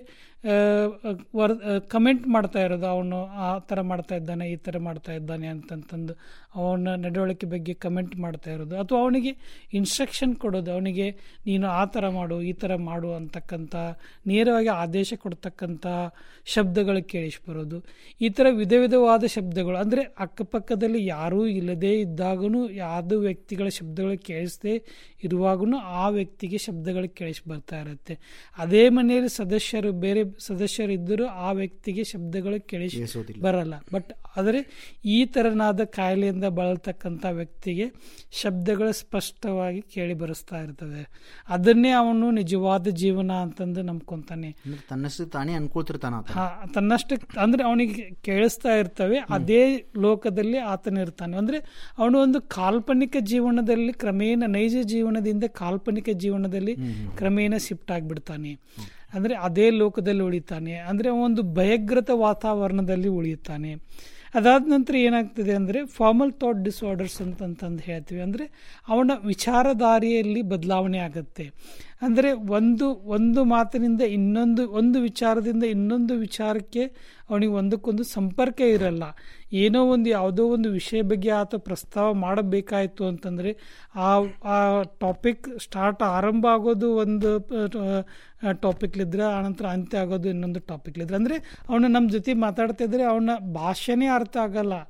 ವರ್ ಕಮೆಂಟ್ ಮಾಡ್ತಾ ಇರೋದು ಅವನು ಆ ಥರ ಮಾಡ್ತಾ ಇದ್ದಾನೆ ಈ ಥರ ಮಾಡ್ತಾ ಇದ್ದಾನೆ ಅಂತಂತಂದು ಅವನ ನಡವಳಿಕೆ ಬಗ್ಗೆ ಕಮೆಂಟ್ ಮಾಡ್ತಾ ಇರೋದು ಅಥವಾ ಅವನಿಗೆ ಇನ್ಸ್ಟ್ರಕ್ಷನ್ ಕೊಡೋದು ಅವನಿಗೆ ನೀನು ಆ ಥರ ಮಾಡು ಈ ಥರ ಮಾಡು ಅಂತಕ್ಕಂಥ ನೇರವಾಗಿ ಆದೇಶ ಕೊಡ್ತಕ್ಕಂಥ ಶಬ್ದಗಳು ಕೇಳಿಸಿ ಬರೋದು ಈ ಥರ ವಿಧ ವಿಧವಾದ ಶಬ್ದಗಳು ಅಂದರೆ ಅಕ್ಕಪಕ್ಕದಲ್ಲಿ ಯಾರೂ ಇಲ್ಲದೇ ಇದ್ದಾಗೂ ಯಾವುದೋ ವ್ಯಕ್ತಿಗಳ ಶಬ್ದಗಳು ಕೇಳಿಸದೆ ಇರುವಾಗೂ ಆ ವ್ಯಕ್ತಿಗೆ ಶಬ್ದಗಳು ಕೇಳಿಸಿ ಬರ್ತಾ ಇರುತ್ತೆ ಅದೇ ಮನೆಯಲ್ಲಿ ಸದಸ್ಯರು ಬೇರೆ ಸದಸ್ಯರು ಇದ್ದರೂ ಆ ವ್ಯಕ್ತಿಗೆ ಶಬ್ದಗಳು ಕೇಳಿಸಿ ಬರಲ್ಲ ಬಟ್ ಆದರೆ ಈ ತೆರನಾದ ಕಾಯಿಲೆಯಿಂದ ಬಳಲ್ತಕ್ಕಂಥ ವ್ಯಕ್ತಿಗೆ ಶಬ್ದಗಳು ಸ್ಪಷ್ಟವಾಗಿ ಕೇಳಿ ಬರಿಸ್ತಾ ಇರ್ತದೆ ಅದನ್ನೇ ಅವನು ನಿಜವಾದ ಜೀವನ ಅಂತಂದು ನಂಬ್ಕೊಂತಾನೆ ಅಂದ್ರೆ ತನ್ನಷ್ಟು ತಾನೇ ಅನ್ಕೊಳ್ತಿರ್ತಾನ ಆತ ಹಾ ತನ್ನಷ್ಟು ಅಂದ್ರೆ ಅವನಿಗೆ ಕೇಳಿಸ್ತಾ ಇರ್ತವೆ ಅದೇ ಲೋಕದಲ್ಲಿ ಆತನ ಇರ್ತಾನೆ ಅಂದ್ರೆ ಅವನು ಒಂದು ಕಾಲ್ಪನಿಕ ಜೀವನದಲ್ಲಿ ಕ್ರಮೇಣ ನೈಜ ಜೀವನದಿಂದ ಕಾಲ್ಪನಿಕ ಜೀವನದಲ್ಲಿ ಕ್ರಮೇಣ ಶಿಫ್ಟ್ ಆಗಿಬಿಡ್ತಾನೆ ಅಂದ್ರೆ ಅದೇ ಲೋಕದಲ್ಲಿ ಉಳಿತಾನೆ ಅಂದ್ರೆ ಒಂದು ಭಯಗ್ರತ ವಾತಾವರಣದಲ್ಲಿ ಉಳಿಯುತ್ತಾನೆ ಅದಾದ ನಂತರ ಏನಾಗ್ತದೆ ಅಂದರೆ ಫಾರ್ಮಲ್ ಥಾಟ್ ಡಿಸಾರ್ಡರ್ಸ್ ಅಂತಂತಂದು ಹೇಳ್ತೀವಿ ಅಂದರೆ ಅವನ ವಿಚಾರಧಾರೆಯಲ್ಲಿ ಬದಲಾವಣೆ ಆಗುತ್ತೆ ಅಂದರೆ ಒಂದು ಒಂದು ಮಾತಿನಿಂದ ಇನ್ನೊಂದು ಒಂದು ವಿಚಾರದಿಂದ ಇನ್ನೊಂದು ವಿಚಾರಕ್ಕೆ ಅವನಿಗೆ ಒಂದಕ್ಕೊಂದು ಸಂಪರ್ಕ ಇರಲ್ಲ ಏನೋ ಒಂದು ಯಾವುದೋ ಒಂದು ವಿಷಯ ಬಗ್ಗೆ ಆತ ಪ್ರಸ್ತಾವ ಮಾಡಬೇಕಾಯಿತು ಅಂತಂದರೆ ಆ ಆ ಟಾಪಿಕ್ ಸ್ಟಾರ್ಟ್ ಆರಂಭ ಆಗೋದು ಒಂದು ಟಾಪಿಕ್ಲಿದ್ರೆ ಆನಂತರ ಅಂತ್ಯ ಆಗೋದು ಇನ್ನೊಂದು ಟಾಪಿಕ್ಲಿದ್ರೆ ಅಂದರೆ ಅವನು ನಮ್ಮ ಜೊತೆ ಮಾತಾಡ್ತಾ ಇದ್ರೆ ಅವನ ಭಾಷೆನೇ ಅರ್ಥ ಆಗಲ್ಲ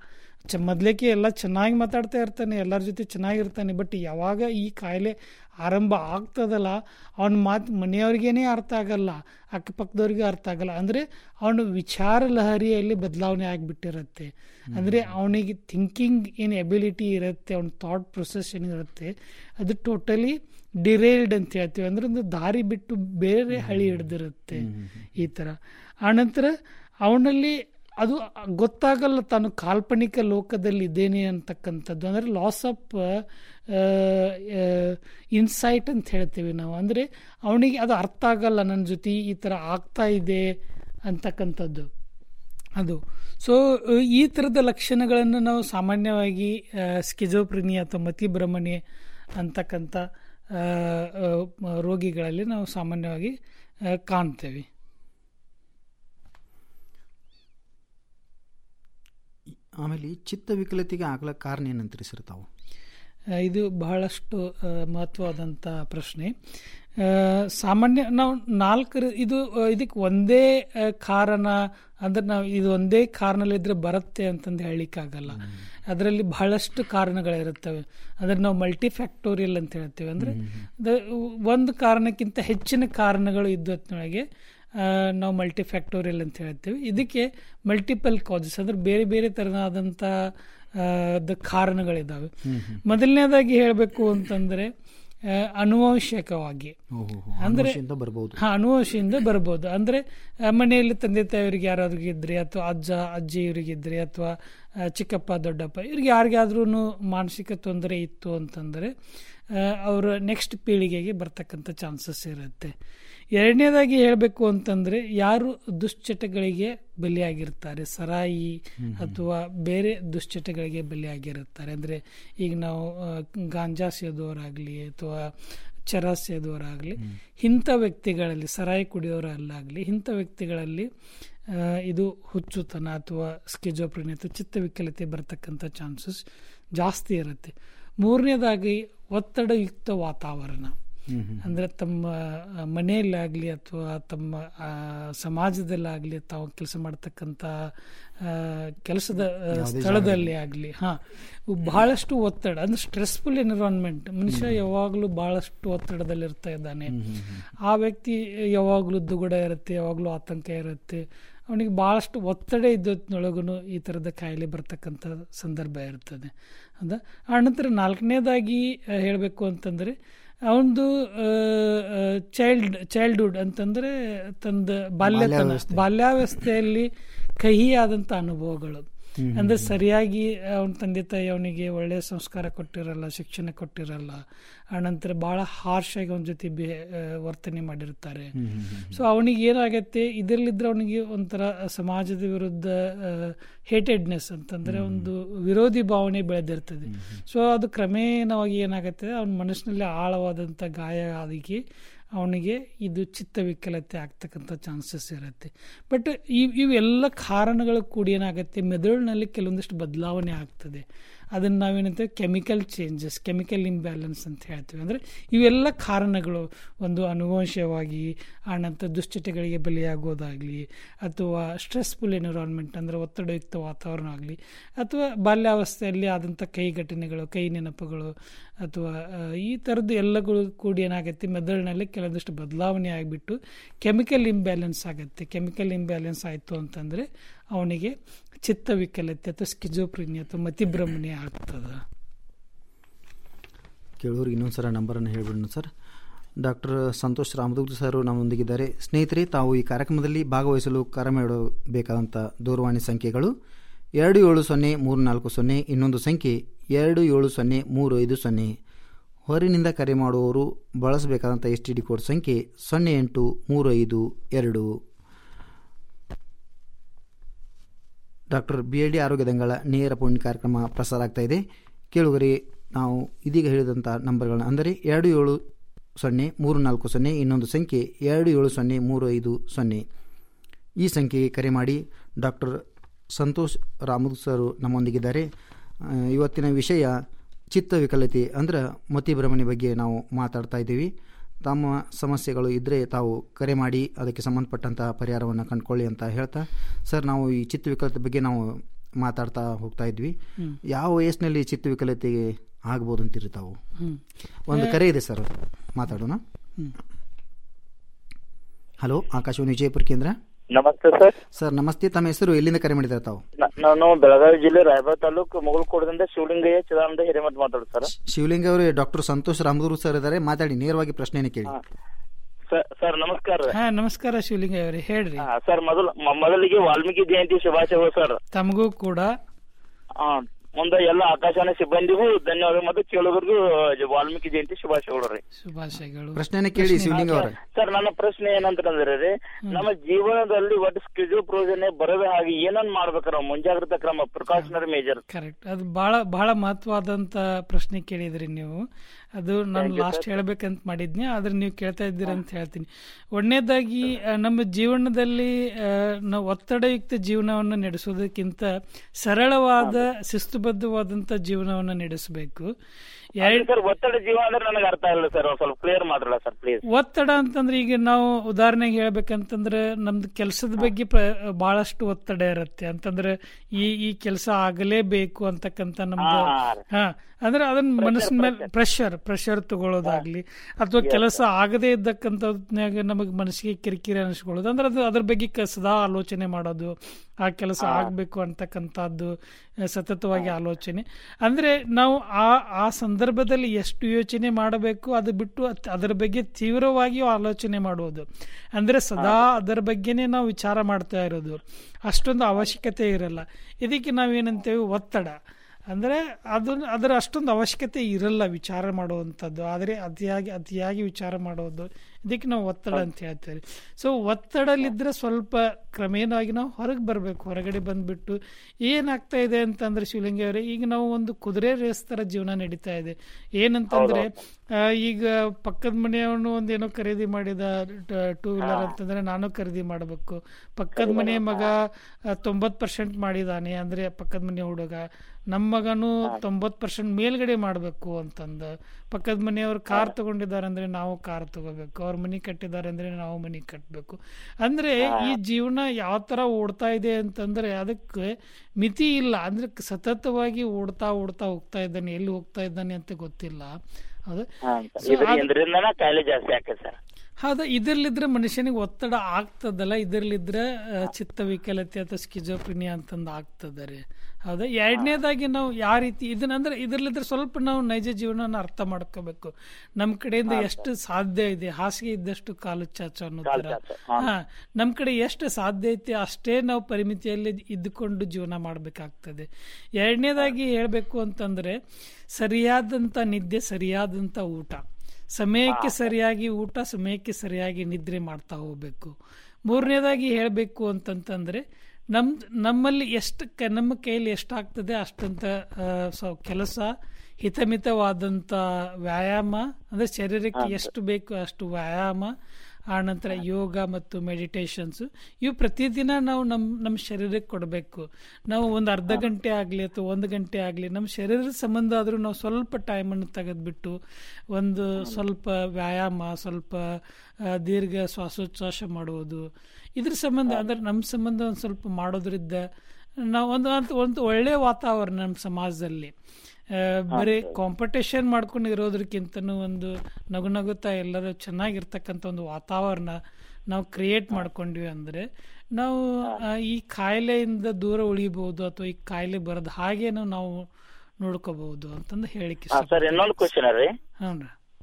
ಚ ಮೊದ್ಲೇಕೆ ಎಲ್ಲ ಚೆನ್ನಾಗಿ ಮಾತಾಡ್ತಾ ಇರ್ತಾನೆ ಎಲ್ಲರ ಜೊತೆ ಚೆನ್ನಾಗಿರ್ತಾನೆ ಬಟ್ ಯಾವಾಗ ಈ ಕಾಯಿಲೆ ಆರಂಭ ಆಗ್ತದಲ್ಲ ಅವನ ಮಾತು ಮನೆಯವ್ರಿಗೇನೆ ಅರ್ಥ ಆಗಲ್ಲ ಅಕ್ಕಪಕ್ಕದವ್ರಿಗೆ ಅರ್ಥ ಆಗಲ್ಲ ಅಂದರೆ ಅವನು ವಿಚಾರ ಲಹರಿಯಲ್ಲಿ ಬದಲಾವಣೆ ಆಗಿಬಿಟ್ಟಿರುತ್ತೆ ಅಂದರೆ ಅವನಿಗೆ ಥಿಂಕಿಂಗ್ ಏನು ಎಬಿಲಿಟಿ ಇರುತ್ತೆ ಅವನ ಥಾಟ್ ಪ್ರೊಸೆಸ್ ಏನಿರುತ್ತೆ ಅದು ಟೋಟಲಿ ಡಿರೇಲ್ಡ್ ಅಂತ ಹೇಳ್ತೀವಿ ಅಂದರೆ ಒಂದು ದಾರಿ ಬಿಟ್ಟು ಬೇರೆ ಹಳಿ ಹಿಡ್ದಿರುತ್ತೆ ಈ ಥರ ಆನಂತರ ಅವನಲ್ಲಿ ಅದು ಗೊತ್ತಾಗಲ್ಲ ತಾನು ಕಾಲ್ಪನಿಕ ಲೋಕದಲ್ಲಿ ಇದ್ದೇನೆ ಅಂತಕ್ಕಂಥದ್ದು ಅಂದರೆ ಲಾಸ್ ಆಫ್ ಇನ್ಸೈಟ್ ಅಂತ ಹೇಳ್ತೀವಿ ನಾವು ಅಂದರೆ ಅವನಿಗೆ ಅದು ಅರ್ಥ ಆಗಲ್ಲ ನನ್ನ ಜೊತೆ ಈ ಥರ ಆಗ್ತಾ ಇದೆ ಅಂತಕ್ಕಂಥದ್ದು ಅದು ಸೊ ಈ ಥರದ ಲಕ್ಷಣಗಳನ್ನು ನಾವು ಸಾಮಾನ್ಯವಾಗಿ ಸ್ಕಿಜೋಪ್ರಿನಿ ಅಥವಾ ಮತಿಭ್ರಮಣೆ ಅಂತಕ್ಕಂಥ ಆ, ಆ, ರೋಗಿಗಳಲ್ಲಿ ನಾವು ಸಾಮಾನ್ಯವಾಗಿ ಆ, ಕಾಣ್ತೇವೆ ಆಮೇಲೆ ಈ ಚಿತ್ತ ವಿಕಲತೆಗೆ ಆಗ್ಲಕ್ಕ ಕಾರಣ ಏನಂತೀರಿ ಸರ್ ತಾವು ಆ, ಇದು ಬಹಳಷ್ಟು ಆ, ಮಹತ್ವವಾದಂಥ ಪ್ರಶ್ನೆ ಆ, ಸಾಮಾನ್ಯ ನಾವು ನಾಲ್ಕರ ಇದು ಆ, ಇದಕ್ಕೆ ಒಂದೇ ಆ, ಕಾರಣ ಅಂದ್ರೆ ನಾವು ಇದು ಒಂದೇ ಕಾರಣಲಿದ್ರೆ ಬರುತ್ತೆ ಅಂತಂದು ಹೇಳಲಿಕ್ಕಾಗಲ್ಲ ಅದರಲ್ಲಿ ಬಹಳಷ್ಟು ಕಾರಣಗಳಿರುತ್ತವೆ ಅಂದ್ರೆ ನಾವು ಮಲ್ಟಿ ಫ್ಯಾಕ್ಟೋರಿಯಲ್ ಅಂತ ಹೇಳ್ತೇವೆ ಅಂದ್ರೆ ದ- ಒಂದು ಕಾರಣಕ್ಕಿಂತ ಹೆಚ್ಚಿನ ಕಾರಣಗಳು ಇದ್ದೊತ್ತಿನೊಳಗೆ ಆ, ನಾವು ಮಲ್ಟಿ ಫ್ಯಾಕ್ಟೋರಿಯಲ್ ಅಂತ ಹೇಳ್ತೀವಿ ಇದಕ್ಕೆ ಮಲ್ಟಿಪಲ್ ಕಾಸಸ್ ಅಂದ್ರೆ ಬೇರೆ ಬೇರೆ ತರನಾದಂಥ ಆ, ದ ಕಾರಣಗಳಿದ್ದಾವೆ ಮೊದಲನೇದಾಗಿ ಹೇಳಬೇಕು ಅಂತಂದ್ರೆ ಆ, ಅನುವಂಶಿಕವಾಗಿ ಅಂದ್ರೆ ಅನುವಂಶದಿಂದ ಬರ್ಬೋದು ಹಾ ಅನುವಂಶದಿಂದ ಬರ್ಬೋದು ಅಂದ್ರೆ ಆ, ಮನೆಯಲ್ಲಿ ತಂದೆ ತಾಯಿಯವರಿಗೆ ಯಾರಾದ್ರೂ ಇದ್ರೆ ಅಥವಾ ಅಜ್ಜ ಅಜ್ಜಿ ಇವರಿಗಿದ್ರೆ ಅಥವಾ ಆ, ಚಿಕ್ಕಪ್ಪ ದೊಡ್ಡಪ್ಪ ಇವ್ರಿಗೆ ಯಾರಿಗಾದ್ರೂ ಮಾನಸಿಕ ತೊಂದರೆ ಇತ್ತು ಅಂತಂದ್ರೆ ಆ, ಅವರ ನೆಕ್ಸ್ಟ್ ಪೀಳಿಗೆಗೆ ಬರ್ತಕ್ಕಂಥ ಚಾನ್ಸಸ್ ಇರುತ್ತೆ ಎರಡನೇದಾಗಿ ಹೇಳಬೇಕು ಅಂತಂದ್ರೆ ಯಾರು ದುಶ್ಚಟಗಳಿಗೆ ಬಲಿಯಾಗಿರ್ತಾರೆ ಸರಾಯಿ ಅಥವಾ ಬೇರೆ ದುಶ್ಚಟಗಳಿಗೆ ಬಲಿಯಾಗಿರುತ್ತಾರೆ ಅಂದ್ರೆ ಈಗ ನಾವು ಆ, ಗಾಂಜಾ ಸೇದೋರಾಗ್ಲಿ ಅಥವಾ ಚರ ಸೇದೋರಾಗಲಿ ಇಂಥ ವ್ಯಕ್ತಿಗಳಲ್ಲಿ ಸರಾಯಿ ಕುಡಿಯೋರಲ್ಲಾಗಲಿ ಇಂಥ ವ್ಯಕ್ತಿಗಳಲ್ಲಿ ಆ, ಇದು ಹುಚ್ಚುತನ ಅಥವಾ ಸ್ಕಿಜೋಪ್ರಿನಿ ಅಥವಾ ಚಿತ್ತವಿಕಲತೆ ಬರ್ತಕ್ಕಂಥ ಚಾನ್ಸಸ್ ಜಾಸ್ತಿ ಇರುತ್ತೆ ಮೂರನೇದಾಗಿ ಒತ್ತಡಯುಕ್ತ ವಾತಾವರಣ ಅಂದ್ರೆ ತಮ್ಮ ಆ, ಮನೆಯಲ್ಲಾಗ್ಲಿ ಅಥವಾ ತಮ್ಮ ಆ, ಸಮಾಜದಲ್ಲಾಗ್ಲಿ ತಾವು ಕೆಲಸ ಮಾಡ್ತಕ್ಕಂಥ ಆ, ಕೆಲಸದ ಆ, ಸ್ಥಳದಲ್ಲಿ ಆಗಲಿ ಹಾ ಬಹಳಷ್ಟು ಒತ್ತಡ ಅಂದ್ರೆ ಸ್ಟ್ರೆಸ್ಫುಲ್ ಎನ್ವಿರಾನ್ಮೆಂಟ್ ಮನುಷ್ಯ ಯಾವಾಗಲೂ ಬಹಳಷ್ಟು ಒತ್ತಡದಲ್ಲಿ ಇರ್ತಾ ಇದ್ದಾನೆ ಆ ವ್ಯಕ್ತಿ ಯಾವಾಗಲೂ ದುಗುಡ ಇರುತ್ತೆ ಯಾವಾಗಲೂ ಆತಂಕ ಇರುತ್ತೆ ಅವನಿಗೆ ಬಹಳಷ್ಟು ಒತ್ತಡ ಇದ್ದೊತ್ತಿನೊಳಗೂ ಈ ಥರದ ಕಾಯಿಲೆ ಬರ್ತಕ್ಕಂಥ ಸಂದರ್ಭ ಇರ್ತದೆ ಹೌದಾ ಆನಂತರ ನಾಲ್ಕನೇದಾಗಿ ಹೇಳಬೇಕು ಅಂತಂದರೆ ಅವನದು ಚೈಲ್ಡ್ ಚೈಲ್ಡ್ಹುಡ್ ಅಂತಂದರೆ ತಂದ ಬಾಲ್ಯತನ ಬಾಲ್ಯಾವಸ್ಥೆ. ಬಾಲ್ಯಾವಸ್ಥೆಯಲ್ಲಿ ಕಹಿಯಾದಂಥ ಅನುಭವಗಳು ಅಂದ್ರೆ ಸರಿಯಾಗಿ ಅವನ ತಂದೆ ತಾಯಿ ಅವನಿಗೆ ಒಳ್ಳೆಯ ಸಂಸ್ಕಾರ ಕೊಟ್ಟಿರಲ್ಲ ಶಿಕ್ಷಣ ಕೊಟ್ಟಿರಲ್ಲ ಆನಂತರ ಬಹಳ ಹಾರ್ಶ್ ಆಗಿ ಅವನ ಜೊತೆ ಬಿ ವರ್ತನೆ ಮಾಡಿರ್ತಾರೆ ಸೊ ಅವನಿಗೆ ಏನಾಗತ್ತೆ ಇದರಲ್ಲಿದ್ರೆ ಅವನಿಗೆ ಒಂಥರ ಸಮಾಜದ ವಿರುದ್ಧ ಹೇಟೆಡ್ನೆಸ್ ಅಂತಂದ್ರೆ ಒಂದು ವಿರೋಧಿ ಭಾವನೆ ಬೆಳೆದಿರ್ತದೆ ಸೊ ಅದು ಕ್ರಮೇಣವಾಗಿ ಏನಾಗುತ್ತೆ ಅವನ ಮನಸ್ಸಿನಲ್ಲಿ ಆಳವಾದಂಥ ಗಾಯ ಆಗಿ ಅವನಿಗೆ ಇದು ಚಿತ್ತವಿಕಲತೆ ಆಗ್ತಕ್ಕಂಥ ಚಾನ್ಸಸ್ ಇರುತ್ತೆ ಬಟ್ ಈ ಇವೆಲ್ಲ ಕಾರಣಗಳು ಕೂಡಿ ಏನಾಗುತ್ತೆ ಮೆದುಳಿನಲ್ಲಿ ಕೆಲವೊಂದಿಷ್ಟು ಬದಲಾವಣೆ ಆಗ್ತದೆ ಅದನ್ನು ನಾವೇನಂತೇವೆ ಕೆಮಿಕಲ್ ಚೇಂಜಸ್ ಕೆಮಿಕಲ್ ಇಂಬ್ಯಾಲೆನ್ಸ್ ಅಂತ ಹೇಳ್ತೀವಿ ಅಂದರೆ ಇವೆಲ್ಲ ಕಾರಣಗಳು ಒಂದು ಅನುವಂಶವಾಗಿ ಆನಂತರ ದುಶ್ಚಟಗಳಿಗೆ ಬಲಿಯಾಗೋದಾಗಲಿ ಅಥವಾ ಸ್ಟ್ರೆಸ್ಫುಲ್ ಎನ್ವಿರಾನ್ಮೆಂಟ್ ಅಂದರೆ ಒತ್ತಡಯುಕ್ತ ವಾತಾವರಣ ಆಗಲಿ ಅಥವಾ ಬಾಲ್ಯಾವಸ್ಥೆಯಲ್ಲಿ ಆದಂಥ ಕೈ ಘಟನೆಗಳು ಕೈ ನೆನಪುಗಳು ಅಥವಾ ಆ, ಈ ಥರದ್ದು ಎಲ್ಲಗಳು ಕೂಡಿ ಏನಾಗುತ್ತೆ ಮೆದುಳಿನಲ್ಲಿ ಕೆಲವೊಂದಿಷ್ಟು ಬದಲಾವಣೆ ಆಗಿಬಿಟ್ಟು ಕೆಮಿಕಲ್ ಇಂಬ್ಯಾಲೆನ್ಸ್ ಆಗುತ್ತೆ ಕೆಮಿಕಲ್ ಇಂಬ್ಯಾಲೆನ್ಸ್ ಆಯಿತು ಅಂತಂದರೆ ಅವನಿಗೆ ಚಿತ್ತವಿಕಲತೆ ಅಥವಾ ಸ್ಕಿಜೋಪ್ರಿನಿ ಅಥವಾ ಮತಿಭ್ರಮಣೆ ಆಗ್ತದೆ ಕೇಳೋರಿಗೆ ಇನ್ನೊಂದು ಸಲ ನಂಬರನ್ನು ಹೇಳ್ಬಿಡೋಣ sir doctor Santosh Ramadurga sir ನಮ್ಮೊಂದಿಗಿದ್ದಾರೆ ಸ್ನೇಹಿತರೆ ತಾವು ಈ ಕಾರ್ಯಕ್ರಮದಲ್ಲಿ ಭಾಗವಹಿಸಲು ಕರೆ ಮಾಡಬೇಕಾದಂಥ ದೂರವಾಣಿ ಸಂಖ್ಯೆಗಳು ಎರಡು ಏಳು ಸೊನ್ನೆ ಮೂರು ನಾಲ್ಕು ಸೊನ್ನೆ ಇನ್ನೊಂದು ಸಂಖ್ಯೆ ಎರಡು ಏಳು ಸೊನ್ನೆ ಮೂರು ಐದು ಸೊನ್ನೆ ಹೊರಗಿನಿಂದ ಕರೆ ಮಾಡುವವರು ಬಳಸಬೇಕಾದಂಥ ಎಸ್ ಟಿ ಡಿ ಕೋಡ್ ಸಂಖ್ಯೆ ಸೊನ್ನೆ ಎಂಟು ಮೂರು ಐದು ಎರಡು ಡಾಕ್ಟರ್ ಬಿ ಎಲ್ ಡಿ ಆರೋಗ್ಯ ದಂಗಳ ನೇರ ಪುಣ್ಯ ಕಾರ್ಯಕ್ರಮ ಪ್ರಸಾರ ಆಗ್ತಾ ಇದೆ ಕೇಳುಗರೆ ನಾವು ಇದೀಗ ಹೇಳಿದಂಥ ನಂಬರ್ಗಳನ್ನ ಅಂದರೆ ಎರಡು ಏಳು ಸೊನ್ನೆ ಮೂರು ನಾಲ್ಕು ಸೊನ್ನೆ ಇನ್ನೊಂದು ಸಂಖ್ಯೆ ಎರಡು ಏಳು ಸೊನ್ನೆ ಮೂರು ಐದು ಸೊನ್ನೆ ಈ ಸಂಖ್ಯೆಗೆ ಕರೆ ಮಾಡಿ ಡಾಕ್ಟರ್ ಸಂತೋಷ್ ರಾಮದು ಸರ್ ನಮ್ಮೊಂದಿಗಿದ್ದಾರೆ ಆ, ಇವತ್ತಿನ ವಿಷಯ ಚಿತ್ತವಿಕಲತೆ ಅಂದ್ರೆ ಮತಿಭ್ರಮಣೆ ಬಗ್ಗೆ ನಾವು ಮಾತಾಡ್ತಾ ಇದ್ದೀವಿ ತಮ್ಮ ಸಮಸ್ಯೆಗಳು ಇದ್ದರೆ ತಾವು ಕರೆ ಮಾಡಿ ಅದಕ್ಕೆ ಸಂಬಂಧಪಟ್ಟಂಥ ಪರಿಹಾರವನ್ನು ಕಂಡುಕೊಳ್ಳಿ ಅಂತ ಹೇಳ್ತಾ ಸರ್ ನಾವು ಈ ಚಿತ್ತವಿಕಲತೆ ಬಗ್ಗೆ ನಾವು ಮಾತಾಡ್ತಾ ಹೋಗ್ತಾ ಇದ್ವಿ ಹ್ಮ್. ಯಾವ ವಯಸ್ಸಿನಲ್ಲಿ ಚಿತ್ತವಿಕಲತೆಗೆ ಆಗ್ಬೋದು ಅಂತೀರಿ ತಾವು ಹ್ಮ್. ಒಂದು ಆ, ಕರೆ ಇದೆ ಸರ್ ಮಾತಾಡೋಣ ಹ್ಮ್. ಹಲೋ ಆಕಾಶವಾಣಿ ವಿಜಯಪುರ ಕೇಂದ್ರ ನಮಸ್ತೆ ಸರ್ ಸರ್ ನಮಸ್ತೆ ತಮ್ಮ ಹೆಸರು ಎಲ್ಲಿಂದ ಕರೆ ಮಾಡಿದ್ದಾರೆ ತಾವು ನ- ನಾನು ಬೆಳಗಾವಿ ಜಿಲ್ಲೆ ರಾಯಬಾಗ್ ತಾಲೂಕು ಮುಗಲ್ಕೋಟದಿಂದ ಶಿವಲಿಂಗಯ್ಯ ಚಿದಾನಂದ ಹಿರೇಮಠ ಮಾತಾಡೋದು ಸರ್ ಶಿವಲಿಂಗ ಅವರು ಡಾಕ್ಟರ್ ಸಂತೋಷ್ ರಾಮದೂರು ಸರ್ ಇದ್ದಾರೆ ಮಾತಾಡಿ ನೇರವಾಗಿ ಪ್ರಶ್ನೆಯನ್ನು ಕೇಳಿ ಸ- ಸರ್ ನಮಸ್ಕಾರ ಹಾ ನಮಸ್ಕಾರ ಶಿವಲಿಂಗ ಅವರೇ ಹೇಳ್ರಿ ಹಾ, ಸರ್ ಮೊದಲು ಮ- ಮೊದಲಿಗೆ ವಾಲ್ಮೀಕಿ ಜಯಂತಿ ಶುಭಾಶಯಗಳು ಸರ್ ತಮಗೂ ಕೂಡ ಆ, ಮುಂದೆ ಎಲ್ಲ ಆಕಾಶವಾಣಿ ಸಿಬ್ಬಂದಿಗೂ ಧನ್ಯವಾದ ಮತ್ತು ಕೇಳುಗರಿಗೂ ಜ- ವಾಲ್ಮೀಕಿ ಜಯಂತಿ ಶುಭಾಶಯಗಳು ರೀ ಶುಭಾಶಯಗಳು ಪ್ರಶ್ನೆಯನ್ನು ಕೇಳಿ ಶಿವಲಿಂಗ ಅವರೇ ಸರ್ ನನ್ನ ಪ್ರಶ್ನೆ ಏನಂತಂದ್ರೆ ರೀ ನಮ್ಮ ಜೀವನದಲ್ಲಿ ಒಟ್ಟು ಸ್ಕಿಜೋ ಪ್ರೋಜನೆ ಬರದ ಹಾಗೆ ಏನನ್ ಮಾಡ್ಬೇಕಾರ ಮುಂಜಾಗ್ರತಾ ಕ್ರಮ ಪ್ರಿಕಾಷನರಿ ಮೇಜರ್ ಕರೆಕ್ಟ್ ಅದು ಬಹಳ ಬಹಳ ಮಹತ್ವವಾದಂತ ಪ್ರಶ್ನೆ ಕೇಳಿದ್ರಿ ನೀವು ಅದು ನಾನು Thank you, ಲಾಸ್ಟ್ sir. ಹೇಳ್ಬೇಕಂತ ಮಾಡಿದ್ನಿ ಆದ್ರೆ ನೀವು ಕೇಳ್ತಾ ಇದ್ದೀರಾ ಅಂತ ಹೇಳ್ತೀನಿ ಒಂದನೇದಾಗಿ ಆ, ನಮ್ಮ ಜೀವನದಲ್ಲಿ ಆ, ನಾವು ಒತ್ತಡಯುಕ್ತ ಜೀವನವನ್ನು ನಡೆಸೋದಕ್ಕಿಂತ ಸರಳವಾದ ಶಿಸ್ತುಬದ್ಧವಾದಂತ ಜೀವನವನ್ನು ನಡೆಸಬೇಕು ಎರಡ್ ಸರ್ ಒತ್ತಡ ಜೀವ ಅಂದ್ರೆ ನನಗೆ ಅರ್ಥ ಇಲ್ಲ ಸರ್ ಒಂದ್ ಸ್ವಲ್ಪ ಕ್ಲಿಯರ್ ಮಾಡ್ರಲ್ಲ ಸರ್ ಪ್ಲೀಸ್ ಒತ್ತಡ ಅಂತಂದ್ರೆ ಈಗ ನಾವು ಉದಾಹರಣೆಗೆ ಹೇಳ್ಬೇಕಂತಂದ್ರೆ ನಮ್ದು ಕೆಲಸದ ಬಗ್ಗೆ ಪ್ರ- ಬಹಳಷ್ಟು ಒತ್ತಡ ಇರುತ್ತೆ ಅಂತಂದ್ರೆ ಈ ಈ ಕೆಲಸ ಆಗಲೇಬೇಕು ಅಂತಕ್ಕಂತ ನಮ್ದು ಹಾ, ಹಾ. ಹಾ ಅಂದ್ರೆ ಅದನ್ನ ಮನಸ್ಸಿನ ಮೇಲೆ ಪ್ರೆಷರ್ ಪ್ರೆಷರ್ ತಗೊಳ್ಳೋದಾಗ್ಲಿ ಅಥವಾ ಕೆಲಸ ಆಗದೇ ಇದ್ದಕ್ಕಂಥದ್ನಾಗ ನಮಗೆ ಮನಸ್ಸಿಗೆ ಕಿರಿಕಿರಿ ಅನಿಸ್ಕೊಳ್ಳೋದು ಅಂದ್ರೆ ಅದು ಅದ್ರ ಬಗ್ಗೆ ಕ- ಸದಾ ಆಲೋಚನೆ ಮಾಡೋದು ಆ ಕೆಲಸ ಆಗ್ಬೇಕು ಅಂತಕ್ಕಂಥದ್ದು ಆ, ಸತತವಾಗಿ ಆಲೋಚನೆ ಅಂದ್ರೆ ನಾವು ಆ ಆ ಸಂದರ್ಭದಲ್ಲಿ ಎಷ್ಟು ಯೋಚನೆ ಮಾಡಬೇಕು ಅದು ಬಿಟ್ಟು ಅತ್- ಅದರ ಬಗ್ಗೆ ತೀವ್ರವಾಗಿಯೂ ಆಲೋಚನೆ ಮಾಡುವುದು ಅಂದ್ರೆ ಸದಾ ಅದರ ಬಗ್ಗೆನೇ ನಾವು ವಿಚಾರ ಮಾಡ್ತಾ ಇರೋದು ಅಷ್ಟೊಂದು ಅವಶ್ಯಕತೆ ಇರಲ್ಲ ಇದಕ್ಕೆ ನಾವೇನಂತೇವೆ ಒತ್ತಡ ಅಂದ್ರೆ ಅದು ಅದರ ಅಷ್ಟೊಂದು ಅವಶ್ಯಕತೆ ಇರಲ್ಲ ವಿಚಾರ ಮಾಡುವಂಥದ್ದು ಆದರೆ ಅತಿಯಾಗಿ ಅತಿಯಾಗಿ ವಿಚಾರ ಮಾಡೋದು ಇದಕ್ಕೆ ನಾವು ಒತ್ತಡ ಅಂತ ಹೇಳ್ತೇವೆ ಸೊ ಒತ್ತಡಲಿದ್ರೆ ಸ್ವಲ್ಪ ಕ್ರಮೇಣವಾಗಿ ನಾವು ಹೊರಗೆ ಬರಬೇಕು ಹೊರಗಡೆ ಬಂದ್ಬಿಟ್ಟು ಏನಾಗ್ತಾ ಇದೆ ಅಂತಂದ್ರೆ ಶಿವಲಿಂಗಿ ಅವರೇ ಈಗ ನಾವು ಒಂದು ಕುದುರೆ ರೇಸ್ ತರ ಜೀವನ ನಡೀತಾ ಇದೆ ಏನಂತಂದ್ರೆ ಆ, ಈಗ ಪಕ್ಕದ ಮನೆಯವನು ಒಂದೇನೋ ಖರೀದಿ ಮಾಡಿದ ಟೂ ವೀಲರ್ ಅಂತಂದ್ರೆ ನಾನು ಖರೀದಿ ಮಾಡಬೇಕು ಪಕ್ಕದ ಮನೆ ಮಗ ತೊಂಬತ್ ಪರ್ಸೆಂಟ್ ಮಾಡಿದಾನೆ ಅಂದ್ರೆ ಪಕ್ಕದ ಮನೆ ಹುಡುಗ ನಮ್ಮ ಮಗನು ತೊಂಬತ್ ಪರ್ಸೆಂಟ್ ಮೇಲ್ಗಡೆ ಮಾಡಬೇಕು ಅಂತಂದ ಪಕ್ಕದ ಮನೆಯವರು ಕಾರ್ ತಗೊಂಡಿದ್ದಾರೆ ಅಂದ್ರೆ ನಾವು ಕಾರ್ ತಗೋಬೇಕು ಅವ್ರ ಮನೆ ಕಟ್ಟಿದ್ದಾರೆ ಅಂದ್ರೆ ನಾವು ಮನೆ ಕಟ್ಟಬೇಕು ಅಂದ್ರೆ ಈ ಜೀವನ ಯಾವ ತರ ಓಡ್ತಾ ಇದೆ ಅಂತಂದ್ರೆ ಅದಕ್ಕೆ ಮಿತಿ ಇಲ್ಲ ಅಂದ್ರೆ ಸತತವಾಗಿ ಓಡ್ತಾ ಓಡ್ತಾ ಹೋಗ್ತಾ ಇದ್ದಾನೆ ಎಲ್ಲಿ ಹೋಗ್ತಾ ಇದ್ದಾನೆ ಅಂತ ಗೊತ್ತಿಲ್ಲ ಹೌದು So, ಇದ್ರ ಅದ್- ಇದರಿಂದನ ಕಾಯಿಲೆ ಜಾಸ್ತಿ ಆಕೈತೆ ಸರ್ ಹೌದಾ ಇದರ್ಲಿದ್ರೆ ಮನುಷ್ಯನಿಗೆ ಒತ್ತಡ ಆಗ್ತದಲ್ಲ ಇದರ್ಲಿದ್ರೆ ಆ, ಚಿತ್ತ ವಿಕಲತೆ ಅಥವಾ ಸ್ಕಿಜೋಪ್ರಿನಿಯಾ ಅಂತಂದು ಆಗ್ತದೆ ರೀ ಹೌದಾ ಎರಡನೇದಾಗಿ ನಾವು ಯಾವ ರೀತಿ ಇದನ್ನ ಅಂದ್ರೆ ಇದರ್ಲಿದ್ರೆ ಸ್ವಲ್ಪ ನಾವು ನೈಜ ಜೀವನನ ಅರ್ಥ ಮಾಡ್ಕೋಬೇಕು ನಮ್ಮ ಕಡೆಯಿಂದ ಎಷ್ಟು ಸಾಧ್ಯ ಇದೆ ಹಾಸಿಗೆ ಇದ್ದಷ್ಟು ಕಾಲು ಚಾಚು ಅನ್ನೋ ಕಾಲು ಥರ ಚಾಚು, ಹಾ. ಹಾ ನಮ್ಮ ಕಡೆ ಎಷ್ಟು ಸಾಧ್ಯ ಐತೆ ಅಷ್ಟೇ ನಾವು ಪರಿಮಿತಿಯಲ್ಲಿ ಇದ್ದುಕೊಂಡು ಜೀವನ ಮಾಡಬೇಕಾಗ್ತದೆ ಎರಡನೇದಾಗಿ ಹೇಳಬೇಕು ಅಂತಂದ್ರೆ ಸರಿಯಾದಂಥ ನಿದ್ದೆ ಸರಿಯಾದಂಥ ಊಟ ಸಮಯಕ್ಕೆ ಸರಿಯಾಗಿ ಊಟ ಸಮಯಕ್ಕೆ ಸರಿಯಾಗಿ ನಿದ್ರೆ ಮಾಡ್ತಾ ಹೋಗ್ಬೇಕು ಮೂರನೇದಾಗಿ ಹೇಳಬೇಕು ಅಂತಂತಂದ್ರೆ ನಮ್ ನಮ್ಮಲ್ಲಿ ಎಷ್ಟು ಕ ನಮ್ಮ ಕೈಯಲ್ಲಿ ಎಷ್ಟಾಗ್ತದೆ ಅಷ್ಟಂತ ಆ, ಸ- ಕೆಲಸ ಹಿತಮಿತವಾದಂಥ ವ್ಯಾಯಾಮ ಅಂದ್ರೆ ಶರೀರಕ್ಕೆ ಎಷ್ಟು ಬೇಕು ಅಷ್ಟು ವ್ಯಾಯಾಮ ಆನಂತರ ಯೋಗ ಮತ್ತು ಮೆಡಿಟೇಷನ್ಸ್ ಇವು ಪ್ರತಿದಿನ ನಾವು ನಮ್ಮ ನಮ್ಮ ಶರೀರಕ್ಕೆ ಕೊಡಬೇಕು ನಾವು ಒಂದು ಅರ್ಧ ಗಂಟೆ ಆಗಲಿ ಅಥವಾ ಒಂದು ಗಂಟೆ ಆಗಲಿ ನಮ್ಮ ಶರೀರದ ಸಂಬಂಧ ಆದರೂ ನಾವು ಸ್ವಲ್ಪ ಟೈಮನ್ನು ತೆಗೆದ್ಬಿಟ್ಟು ಒಂದು ಸ್ವಲ್ಪ ವ್ಯಾಯಾಮ ಸ್ವಲ್ಪ ಆ, ದೀರ್ಘ ಶ್ವಾಸೋಚ್ಛ್ವಾಸ ಮಾಡುವುದು ಇದ್ರ ಸಂಬಂಧ ಅಂದ್ರೆ ನಮ್ಮ ಸಂಬಂಧ ಒಂದು ಸ್ವಲ್ಪ ಮಾಡೋದ್ರಿಂದ ನಾವು ಒಂದು ಒಂದು- ಒಂದು ಒಳ್ಳೆಯ ವಾತಾವರಣ ನಮ್ಮ ಸಮಾಜದಲ್ಲಿ ಆ, ಬರೀ ಕಾಂಪಿಟೇಷನ್ ಮಾಡ್ಕೊಂಡು ಇರೋದಕ್ಕಿಂತನೂ ಒಂದು ನಗು ನಗುತ್ತಾ ಎಲ್ಲರೂ ಚೆನ್ನಾಗಿರ್ತಕ್ಕಂಥ ಒಂದು ವಾತಾವರಣ ನಾವು ಕ್ರಿಯೇಟ್ ಮಾಡ್ಕೊಂಡ್ವಿ ಅಂದರೆ ನಾವು ಆ, ಈ ಕಾಯಿಲೆಯಿಂದ ದೂರ ಉಳಿಬಹುದು ಅಥವಾ ಈ ಕಾಯಿಲೆ ಬರದ ಹಾಗೇನು ನಾವು ನೋಡ್ಕೋಬಹುದು ಅಂತಂದು ಹೇಳಿಕೆ ಸರ್ ಇನ್ನೊಂದು ಕ್ವಶನ್ ರೀ ಹ್ಞೂ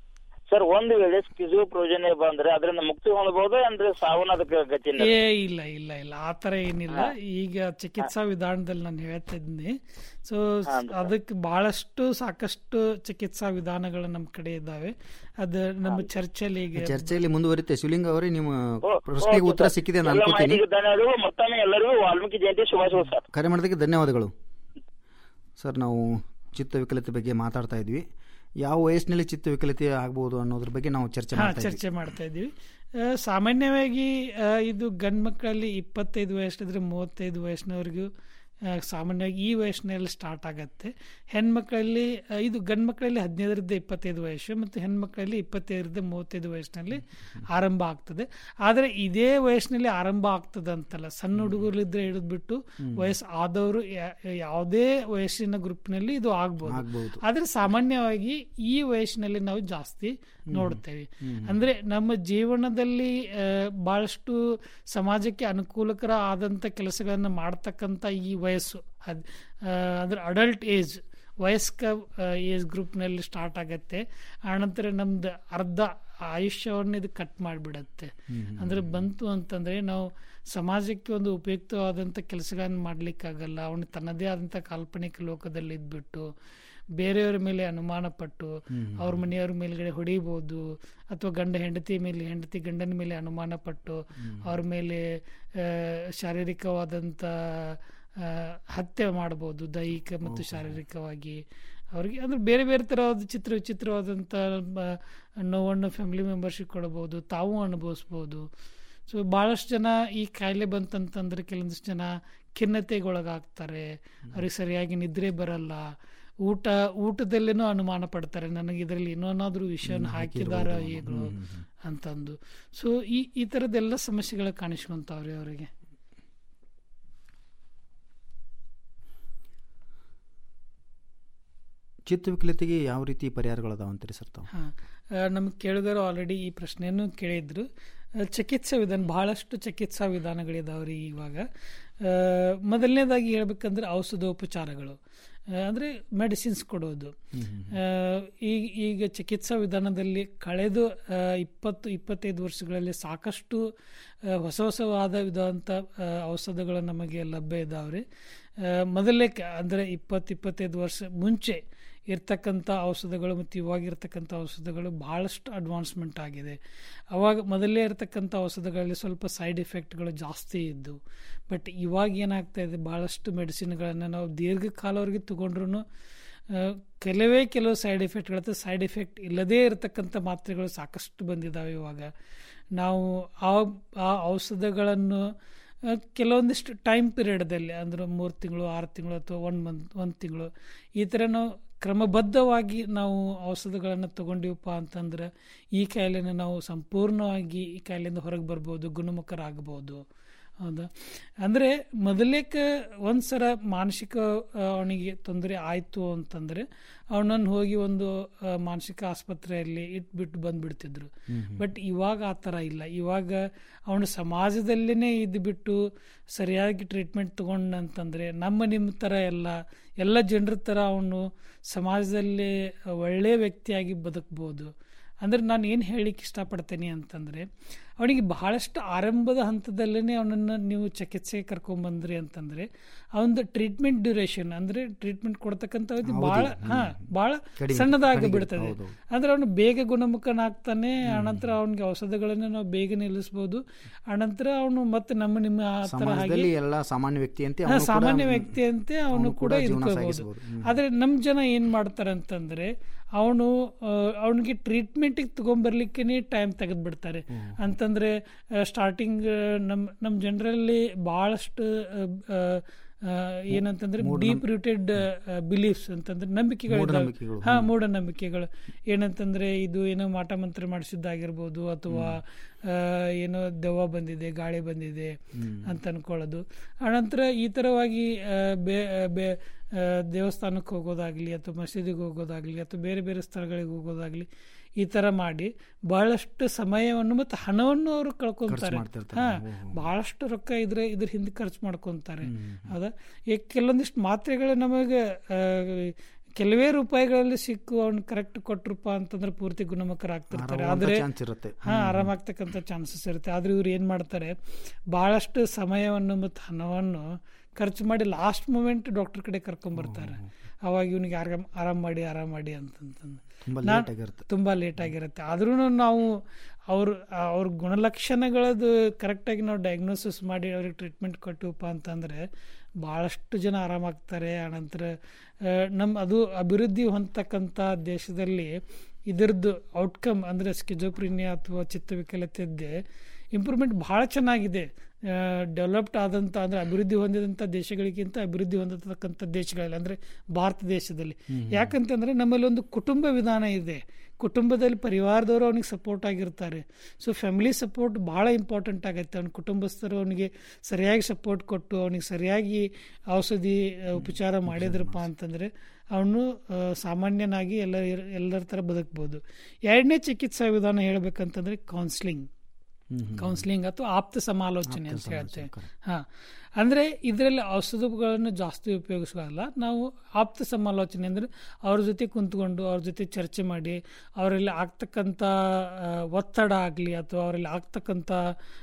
ಸರ್ ಒಂದು ವೇಳೆ ಸ್ಕಿಜೋ ಪ್ರೋಜನೆ ಬಂದ್ರೆ ಅದರಿಂದ ಮುಕ್ತಿ ಹೊಂದಬಹುದು ಅಂದ್ರೆ ಸಾವನ್ನ ಅದಕ್ಕೆ ಗತಿ ಏ ಇಲ್ಲ ಇಲ್ಲ ಇಲ್ಲ ಆ ಥರ ಏನಿಲ್ಲ ಈಗ ಚಿಕಿತ್ಸಾ ವಿಧಾನದಲ್ಲಿ ನಾನು ಹೇಳ್ತಾ ಇದ್ದೀನಿ ಸೊ ಅದಕ್ಕೆ ಬಹಳಷ್ಟು ಸಾಕಷ್ಟು ಚಿಕಿತ್ಸಾ ವಿಧಾನಗಳು ನಮ್ಮ ಕಡೆ ಇದ್ದಾವೆ ಅದು ನಮ್ಮ ಚರ್ಚೆಯಲ್ಲಿ ಈಗ ಚರ್ಚೆಯಲ್ಲಿ ಮುಂದುವರಿತೆ ಶಿವಲಿಂಗ ಅವರೇ ನಿಮ್ಮ ಪ್ರಶ್ನೆಗೆ ಉತ್ತರ ಸಿಕ್ಕಿದೆ ನಾನು ಎಲ್ಲ ಅನ್ಕೋತೀನಿ ಮಾಹಿತಿಗೆ ಧನ್ಯವಾದಗಳು ಮತ್ತೊಮ್ಮೆ ಎಲ್ಲರಿಗೂ ವಾಲ್ಮೀಕಿ ಜಯಂತಿ ಶುಭಾಶಯಗಳು ಸರ್ ಕರೆ ಮಾಡೋದಕ್ಕೆ ಧನ್ಯವಾದಗಳು ಸರ್ ನಾವು ಚಿತ್ತವಿಕಲತೆ ಬಗ್ಗೆ ಮಾತಾಡ್ತಾ ಇದ್ವಿ ಯಾವ ವಯಸ್ಸಿನಲ್ಲಿ ಚಿತ್ತವಿಕಲತೆ ಆಗ್ಬೋದು ಅನ್ನೋದ್ರ ಬಗ್ಗೆ ನಾವು ಚರ್ಚೆ ಹಾ ಮಾಡ್ತಾ ಇದ್ವಿ ಚರ್ಚೆ ಮಾಡ್ತಾ ಇದ್ದೀವಿ ಆ, ಸಾಮಾನ್ಯವಾಗಿ ಆ, ಇದು ಗಂಡು ಮಕ್ಕಳಲ್ಲಿ ಇಪ್ಪತ್ತೈದು ವಯಸ್ಸಿದ್ರೆ ಮೂವತ್ತೈದು ವಯಸ್ಸಿನವರೆಗೂ ಆ, ಸಾಮಾನ್ಯವಾಗಿ ಈ ವಯಸ್ಸಿನಲ್ಲಿ ಸ್ಟಾರ್ಟ್ ಆಗತ್ತೆ ಹೆಣ್ಮಕ್ಳಲ್ಲಿ ಆ, ಇದು ಗಂಡು ಮಕ್ಕಳಲ್ಲಿ ಹದಿನೈದರಿಂದ ಇಪ್ಪತ್ತೈದು ವಯಸ್ಸು ಮತ್ತು ಹೆಣ್ಮಕ್ಳಲ್ಲಿ ಇಪ್ಪತ್ತೈದರಿಂದ ಮೂವತ್ತೈದು ವಯಸ್ಸಿನಲ್ಲಿ ಆರಂಭ ಆಗ್ತದೆ ಆದರೆ ಇದೇ ವಯಸ್ಸಿನಲ್ಲಿ ಆರಂಭ ಆಗ್ತದೆ ಅಂತಲ್ಲ ಸಣ್ಣ ಹುಡುಗರಿದ್ರೆ ಹಿಡಿದ್ಬಿಟ್ಟು ವಯಸ್ಸು ಆದವರು ಯಾ- ಯಾವುದೇ ವಯಸ್ಸಿನ ಗ್ರೂಪ್ನಲ್ಲಿ ಇದು ಆಗ್ಬೋದು ಆಗ್ಬೋದು. ಆದರೆ ಸಾಮಾನ್ಯವಾಗಿ ಈ ವಯಸ್ಸಿನಲ್ಲಿ ನಾವು ಜಾಸ್ತಿ ನೋಡ್ತೇವೆ ಅಂದ್ರೆ ನಮ್ಮ ಜೀವನದಲ್ಲಿ ಆ, ಬಹಳಷ್ಟು ಸಮಾಜಕ್ಕೆ ಅನುಕೂಲಕರ ಆದಂತ ಕೆಲಸಗಳನ್ನ ಮಾಡ್ತಕ್ಕಂಥ ಈ ವಯಸ್ಸು ಅದ್ ಆ, ಅಂದ್ರೆ ಅಡಲ್ಟ್ ಏಜ್ ವಯಸ್ಕ ಏಜ್ ಗ್ರೂಪ್ನಲ್ಲಿ ಸ್ಟಾರ್ಟ್ ಆಗತ್ತೆ ಆನಂತರ ನಮ್ದು ಅರ್ಧ ಆಯುಷ್ಯವನ್ನು ಇದು ಕಟ್ ಮಾಡಿಬಿಡತ್ತೆ ಅಂದ್ರೆ ಬಂತು ಅಂತಂದ್ರೆ ನಾವು ಸಮಾಜಕ್ಕೆ ಒಂದು ಉಪಯುಕ್ತವಾದಂಥ ಕೆಲಸಗಳನ್ನು ಮಾಡ್ಲಿಕ್ಕಾಗಲ್ಲ ಅವನು ತನ್ನದೇ ಆದಂಥ ಕಾಲ್ಪನಿಕ ಲೋಕದಲ್ಲಿ ಇದ್ಬಿಟ್ಟು ಬೇರೆಯವರ ಮೇಲೆ ಅನುಮಾನ ಪಟ್ಟು ಅವ್ರ ಮನೆಯವ್ರ ಮೇಲ್ಗಡೆ ಹೊಡಿಬೋದು ಅಥವಾ ಗಂಡ ಹೆಂಡತಿ ಮೇಲೆ ಹೆಂಡತಿ ಗಂಡನ ಮೇಲೆ ಅನುಮಾನ ಪಟ್ಟು ಅವ್ರ ಮೇಲೆ ಆ, ಶಾರೀರಿಕವಾದಂಥ ಆ, ಹತ್ಯೆ ಮಾಡ್ಬೋದು ದೈಹಿಕ ಮತ್ತು ಶಾರೀರಿಕವಾಗಿ ಅವ್ರಿಗೆ ಅಂದ್ರೆ ಬೇರೆ ಬೇರೆ ಥರವಾದ ಚಿತ್ರ ವಿಚಿತ್ರವಾದಂಥ ಬ- ನೋವನ್ನು ಫ್ಯಾಮಿಲಿ ಮೆಂಬರ್ಶಿಪ್ ಕೊಡ್ಬೋದು ತಾವು ಅನುಭವಿಸ್ಬೋದು ಸೊ ಭಾಳಷ್ಟು ಜನ ಈ ಕಾಯಿಲೆ ಬಂತಂತಂದ್ರೆ ಕೆಲವೊಂದಿಷ್ಟು ಜನ ಖಿನ್ನತೆಗೊಳಗಾಗ್ತಾರೆ ಅವ್ರಿಗೆ ಸರಿಯಾಗಿ ನಿದ್ರೆ ಬರಲ್ಲ ಊಟ ಊಟದಲ್ಲೇನೂ ಅನುಮಾನ ಪಡ್ತಾರೆ ನನಗೆ ಇದರಲ್ಲಿ ಇನ್ನೊಂದಾದ್ರೂ ವಿಷಯನ ಹಾಕಿದಾರ ಏನು ಅಂತಂದು ಸೊ ಈ ಈ ಥರದ್ದೆಲ್ಲ ಸಮಸ್ಯೆಗಳು ಕಾಣಿಸ್ಕೊಂತಾವ್ರಿ ಅವರಿಗೆ ಚಿತ್ತವಿಕಲತೆಗೆ ಯಾವ ರೀತಿ ಪರಿಹಾರಗಳದಾವಂತೀರಿ ಸರ್ ತಾವು ಹಾಂ ನಮ್ಗೆ ಕೇಳಿದವರು ಆಲ್ರೆಡಿ ಈ ಪ್ರಶ್ನೆಯನ್ನು ಕೇಳಿದ್ರು ಆ, ಚಿಕಿತ್ಸಾ ವಿಧಾನ ಬಹಳಷ್ಟು ಚಿಕಿತ್ಸಾ ವಿಧಾನಗಳಿದಾವ್ರಿ ಇವಾಗ ಆ, ಮೊದಲನೇದಾಗಿ ಹೇಳ್ಬೇಕಂದ್ರೆ ಔಷಧೋಪಚಾರಗಳು ಆ, ಅಂದ್ರೆ ಮೆಡಿಸಿನ್ಸ್ ಕೊಡೋದು ಆ, ಈಗ ಈಗ ಚಿಕಿತ್ಸಾ ವಿಧಾನದಲ್ಲಿ ಕಳೆದ ಆ, ಇಪ್ಪತ್ತು ಇಪ್ಪತ್ತೈದು ವರ್ಷಗಳಲ್ಲಿ ಸಾಕಷ್ಟು ಆ, ಹೊಸ ಹೊಸವಾದ ವಿಧವಂತ ಆ, ಔಷಧಗಳು ನಮಗೆ ಲಭ್ಯ ಇದಾವ್ರಿ ಆ, ಮೊದಲೇ ಕ- ಅಂದ್ರೆ ಇಪ್ಪತ್ತು ಇಪ್ಪತ್ತೈದು ವರ್ಷ ಮುಂಚೆ ಇರ್ತಕ್ಕಂಥ ಔಷಧಗಳು ಮತ್ತು ಇವಾಗ ಇರ್ತಕ್ಕಂಥ ಔಷಧಗಳು ಭಾಳಷ್ಟು ಅಡ್ವಾನ್ಸ್ಮೆಂಟ್ ಆಗಿದೆ ಅವಾಗ ಮೊದಲೇ ಇರ್ತಕ್ಕಂಥ ಔಷಧಗಳಲ್ಲಿ ಸ್ವಲ್ಪ ಸೈಡ್ ಎಫೆಕ್ಟ್ಗಳು ಜಾಸ್ತಿ ಇದ್ದು ಬಟ್ ಇವಾಗ ಏನಾಗ್ತಾ ಇದೆ ಭಾಳಷ್ಟು ಮೆಡಿಸಿನ್ಗಳನ್ನು ನಾವು ದೀರ್ಘಕಾಲವರೆಗೆ ತಗೊಂಡ್ರು ಕೆಲವೇ ಕೆಲವು ಸೈಡ್ ಎಫೆಕ್ಟ್ಗಳು ಸೈಡ್ ಎಫೆಕ್ಟ್ ಇಲ್ಲದೇ ಇರತಕ್ಕಂಥ ಮಾತ್ರೆಗಳು ಸಾಕಷ್ಟು ಬಂದಿದ್ದಾವೆ ಇವಾಗ ನಾವು ಆ ಆ ಔಷಧಗಳನ್ನು ಆ, ಕೆಲವೊಂದಿಷ್ಟು ಟೈಮ್ ಪೀರಿಯಡ್ದಲ್ಲಿ ಅಂದ್ರೆ ಮೂರು ತಿಂಗಳು ಆರು ತಿಂಗಳು ಅಥವಾ ಒಂದು ಮಂತ್ ಒಂದು ತಿಂಗಳು ಈ ಥರ ನಾವು ಕ್ರಮಬದ್ಧವಾಗಿ ನಾವು ಔಷಧಗಳನ್ನು ತಗೊಂಡಿವಪ್ಪ ಅಂತಂದ್ರೆ ಈ ಕಾಯಿಲೆನ ನಾವು ಸಂಪೂರ್ಣವಾಗಿ ಈ ಕಾಯಿಲೆಯಿಂದ ಹೊರಗೆ ಬರ್ಬೋದು ಗುಣಮುಖರಾಗಬಹುದು ಹೌದಾ ಅಂದರೆ ಮೊದಲೇಕ ಒಂದ್ಸಲ ಮಾನಸಿಕ ಆ, ಅವನಿಗೆ ತೊಂದರೆ ಆಯಿತು ಅಂತಂದರೆ ಅವನನ್ನು ಹೋಗಿ ಒಂದು ಆ, ಮಾನಸಿಕ ಆಸ್ಪತ್ರೆಯಲ್ಲಿ ಇಟ್ಬಿಟ್ಟು ಬಂದ್ಬಿಡ್ತಿದ್ರು ಬಟ್ ಇವಾಗ ಆ ಥರ ಇಲ್ಲ ಇವಾಗ ಅವನು ಸಮಾಜದಲ್ಲೇ ಇದ್ಬಿಟ್ಟು ಸರಿಯಾಗಿ ಟ್ರೀಟ್ಮೆಂಟ್ ತಗೊಂಡಂತಂದರೆ ನಮ್ಮ ನಿಮ್ಮ ಥರ ಎಲ್ಲ ಎಲ್ಲ ಜನರ ಥರ ಅವನು ಸಮಾಜದಲ್ಲಿ ಒಳ್ಳೆಯ ವ್ಯಕ್ತಿಯಾಗಿ ಬದುಕ್ಬೋದು ಅಂದ್ರೆ ನಾನು ಏನು ಹೇಳಲಿಕ್ಕೆ ಇಷ್ಟಪಡ್ತೇನೆ ಅಂತಂದರೆ ಅವನಿಗೆ ಬಹಳಷ್ಟು ಆರಂಭದ ಹಂತದಲ್ಲೇ ಅವನನ್ನು ನೀವು ಚಿಕಿತ್ಸೆಗೆ ಕರ್ಕೊಂಬಂದ್ರಿ ಅಂತಂದರೆ ಅವನದು ಟ್ರೀಟ್ಮೆಂಟ್ ಡ್ಯೂರೇಷನ್ ಅಂದರೆ ಟ್ರೀಟ್ಮೆಂಟ್ ಕೊಡ್ತಕ್ಕಂಥ ಅವಧಿ ಭಾಳ ಹಾಂ ಭಾಳ ಕಡಿಮೆ, ಸಣ್ಣದಾಗಿ ಕಡಿಮೆ, ಬಿಡ್ತದೆ ಹೌದು. ಅಂದ್ರೆ ಅವನು ಬೇಗ ಗುಣಮುಖನಾಗ್ತಾನೆ ಆನಂತರ ಅವನಿಗೆ ಔಷಧಗಳನ್ನು ನಾವು ಬೇಗ ನಿಲ್ಲಿಸ್ಬೋದು ಆನಂತರ ಅವನು ಮತ್ತೆ ನಮ್ಮ ನಿಮ್ಮ ಆ ಥರ ಹಾಗೆ ಸಮಾಜದಲ್ಲಿ ಎಲ್ಲ ಸಾಮಾನ್ಯ ವ್ಯಕ್ತಿ ಅಂತೆ ಹಾ, ಅವನು ಕೂಡ- ಸಾಮಾನ್ಯ ವ್ಯಕ್ತಿ ಅಂತೆ ಅವನು ಅವನು ಕೂಡ ಕೂಡ ಜೀವನ ಇದ್ಕೋಬಹುದು ಸಾಗಿಸ್ಬೋದು. ಹ್ಮ್. ಆದ್ರೆ ನಮ್ ಜನ ಏನ್ ಮಾಡ್ತಾರೆ ಅಂತಂದ್ರೆ ಅವನು ಅವನಿಗೆ ಟ್ರೀಟ್ಮೆಂಟಿಗೆ ತಗೊಂಡ್ಬರ್ಲಿಕ್ಕೆ ಟೈಮ್ ತೆಗೆದು ಬಿಡ್ತಾರೆ ಅಂತಂದ್ರೆ ಸ್ಟಾರ್ಟಿಂಗ್ ನಮ್ ನಮ್ ಜನರಲ್ಲಿ ಬಹಳಷ್ಟು ಆ, ಆ, ಆ, ಏನಂತಂದ್ರೆ ಡೀಪ್ ರೂಟೆಡ್ ಬಿಲೀಫ್ಸ್ ಅಂತಂದ್ರೆ ನಂಬಿಕೆಗಳು ಇದಾವೆ. ಮೂಢನಂಬಿಕೆಗಳು. ಹಾ ಮೂಢನಂಬಿಕೆಗಳು ಏನಂತಂದ್ರೆ ಇದು ಏನೋ ಮಾಟ ಮಂತ್ರ ಮಾಡಿಸಿದ್ದಾಗಿರ್ಬೋದು ಅಥವಾ ಆ, ಏನೋ ದೆವ್ವ ಬಂದಿದೆ ಗಾಳಿ ಬಂದಿದೆ ಅಂತ ಅನ್ಕೊಳ್ಳೋದು ಆನಂತರ ಈ ಥರವಾಗಿ ಆ, ಬೇ ಬೇ ಆ, ದೇವಸ್ಥಾನಕ್ಕೆ ಹೋಗೋದಾಗ್ಲಿ ಅಥವಾ ಮಸೀದಿಗೆ ಹೋಗೋದಾಗ್ಲಿ ಅಥವಾ ಬೇರೆ ಬೇರೆ ಸ್ಥಳಗಳಿಗೆ ಹೋಗೋದಾಗ್ಲಿ ಈ ಥರ ಮಾಡಿ ಬಹಳಷ್ಟು ಸಮಯವನ್ನು ಮತ್ತು ಹಣವನ್ನು ಅವರು ಕಳ್ಕೊಂತಾರೆ ಮಾಡ್ತಿರ್ತಾರೆ. ಹಾ ಬಹಳಷ್ಟು ರೊಕ್ಕ ಇದ್ರೆ ಇದ್ರ ಹಿಂದೆ ಖರ್ಚು ಮಾಡ್ಕೊಂತಾರೆ ಹೌದಾ ಈಗ ಕೆಲವೊಂದಿಷ್ಟು ಮಾತ್ರೆಗಳು ನಮಗೆ ಆ, ಕೆಲವೇ ರೂಪಾಯಿಗಳಲ್ಲಿ ಸಿಕ್ಕು ಅವ್ನು ಕರೆಕ್ಟ್ ಕೊಟ್ರಪ್ಪ ಅಂತಂದ್ರೆ ಪೂರ್ತಿ ಗುಣಮುಖರಾಗ್ತಿರ್ತಾರೆ ಆರಾಮಾಗ್ತ ಆದ್ರೆ chance ಇರುತ್ತೆ. ಹಾ ಆರಾಮಾಗ್ತಕ್ಕಂಥ ಚಾನ್ಸಸ್ ಇರುತ್ತೆ ಆದ್ರೆ ಇವ್ರು ಏನ್ ಮಾಡ್ತಾರೆ ಬಹಳಷ್ಟು ಸಮಯವನ್ನು ಮತ್ತು ಹಣವನ್ನು ಖರ್ಚು ಮಾಡಿ ಲಾಸ್ಟ್ ಮೂಮೆಂಟ್ ಡಾಕ್ಟರ್ ಕಡೆ ಕರ್ಕೊಂಡ್ಬರ್ತಾರೆ ಅವಾಗ ಇವನಿಗೆ ಆರಾಮ್ ಆರಾಮ್ ಮಾಡಿ ಆರಾಮ್ ಮಾಡಿ ಅಂತಂತಂದು ತುಂಬಾ ನಾನ್- late ಆಗಿರುತ್ತೆ. ತುಂಬಾ ಲೇಟ್ ಆಗಿರುತ್ತೆ ಆದ್ರೂ ನಾವು ಅವ್ರ ಅವ್ರ ಗುಣಲಕ್ಷಣಗಳದ್ದು ಕರೆಕ್ಟಾಗಿ ನಾವು ಡಯಾಗ್ನೋಸಿಸ್ ಮಾಡಿ ಅವ್ರಿಗೆ ಟ್ರೀಟ್ಮೆಂಟ್ ಕೊಟ್ಟಿವಪ್ಪ ಅಂತಂದ್ರೆ ಭಾಳಷ್ಟು ಜನ ಆರಾಮಾಗ್ತಾರೆ ಆನಂತರ ಆ, ನಮ್ಮ ಅದು ಅಭಿವೃದ್ಧಿ ಹೊಂದತಕ್ಕಂಥ ದೇಶದಲ್ಲಿ ಇದರದ್ದು ಔಟ್ಕಮ್ ಅಂದರೆ ಸ್ಕಿಜೋಪ್ರಿನಿಯಾ ಅಥವಾ ಚಿತ್ತವಿಕಲತೆದ್ದೆ ಇಂಪ್ರೂವ್ಮೆಂಟ್ ಭಾಳ ಚೆನ್ನಾಗಿದೆ ಡೆವಲಪ್ಡ್ ಆದಂಥ ಅಂದರೆ ಅಭಿವೃದ್ಧಿ ಹೊಂದಿದಂಥ ದೇಶಗಳಿಗಿಂತ ಅಭಿವೃದ್ಧಿ ಹೊಂದತಕ್ಕಂಥ ದೇಶಗಳಲ್ಲಿ ಅಂದರೆ ಭಾರತ ದೇಶದಲ್ಲಿ ಯಾಕಂತಂದರೆ ನಮ್ಮಲ್ಲಿ ಒಂದು ಕುಟುಂಬ ವಿಧಾನ ಇದೆ ಕುಟುಂಬದಲ್ಲಿ ಪರಿವಾರದವರು ಅವನಿಗೆ ಸಪೋರ್ಟ್ ಆಗಿರ್ತಾರೆ ಸೊ ಫ್ಯಾಮಿಲಿ ಸಪೋರ್ಟ್ ಭಾಳ ಇಂಪಾರ್ಟೆಂಟ್ ಆಗೈತೆ ಅವ್ನ ಕುಟುಂಬಸ್ಥರು ಅವನಿಗೆ ಸರಿಯಾಗಿ ಸಪೋರ್ಟ್ ಕೊಟ್ಟು ಅವನಿಗೆ ಸರಿಯಾಗಿ ಔಷಧಿ ಆ, ಉಪಚಾರ ಮಾಡಿದ್ರಪ್ಪ ಅಂತಂದರೆ ಅವನು ಆ, ಸಾಮಾನ್ಯನಾಗಿ ಎಲ್ಲ ಎಲ್ಲರ ಥರ ಬದುಕ್ಬೋದು ಎರಡನೇ ಚಿಕಿತ್ಸಾ ವಿಧಾನ ಹೇಳ್ಬೇಕಂತಂದರೆ ಕೌನ್ಸ್ಲಿಂಗ್ ಕೌನ್ಸಿಲಿಂಗ್ ಅಥವಾ ಆಪ್ತ ಸಮಾಲೋಚನೆ ಅಂತ ಹೇಳ್ತೇವೆ ಹಾ ಅಂದ್ರೆ ಇದರಲ್ಲಿ ಔಷಧಗಳನ್ನು ಜಾಸ್ತಿ ಉಪಯೋಗಿಸಲ್ಲ ನಾವು ಆಪ್ತ ಸಮಾಲೋಚನೆ ಅಂದ್ರೆ ಅವ್ರ ಜೊತೆ ಕುಂತ್ಕೊಂಡು ಅವ್ರ ಜೊತೆ ಚರ್ಚೆ ಮಾಡಿ ಅವರಲ್ಲಿ ಆಗ್ತಕ್ಕಂಥ ಆ, ಒತ್ತಡ ಆಗಲಿ ಅಥವಾ ಅವರಲ್ಲಿ ಆಗ್ತಕ್ಕಂಥ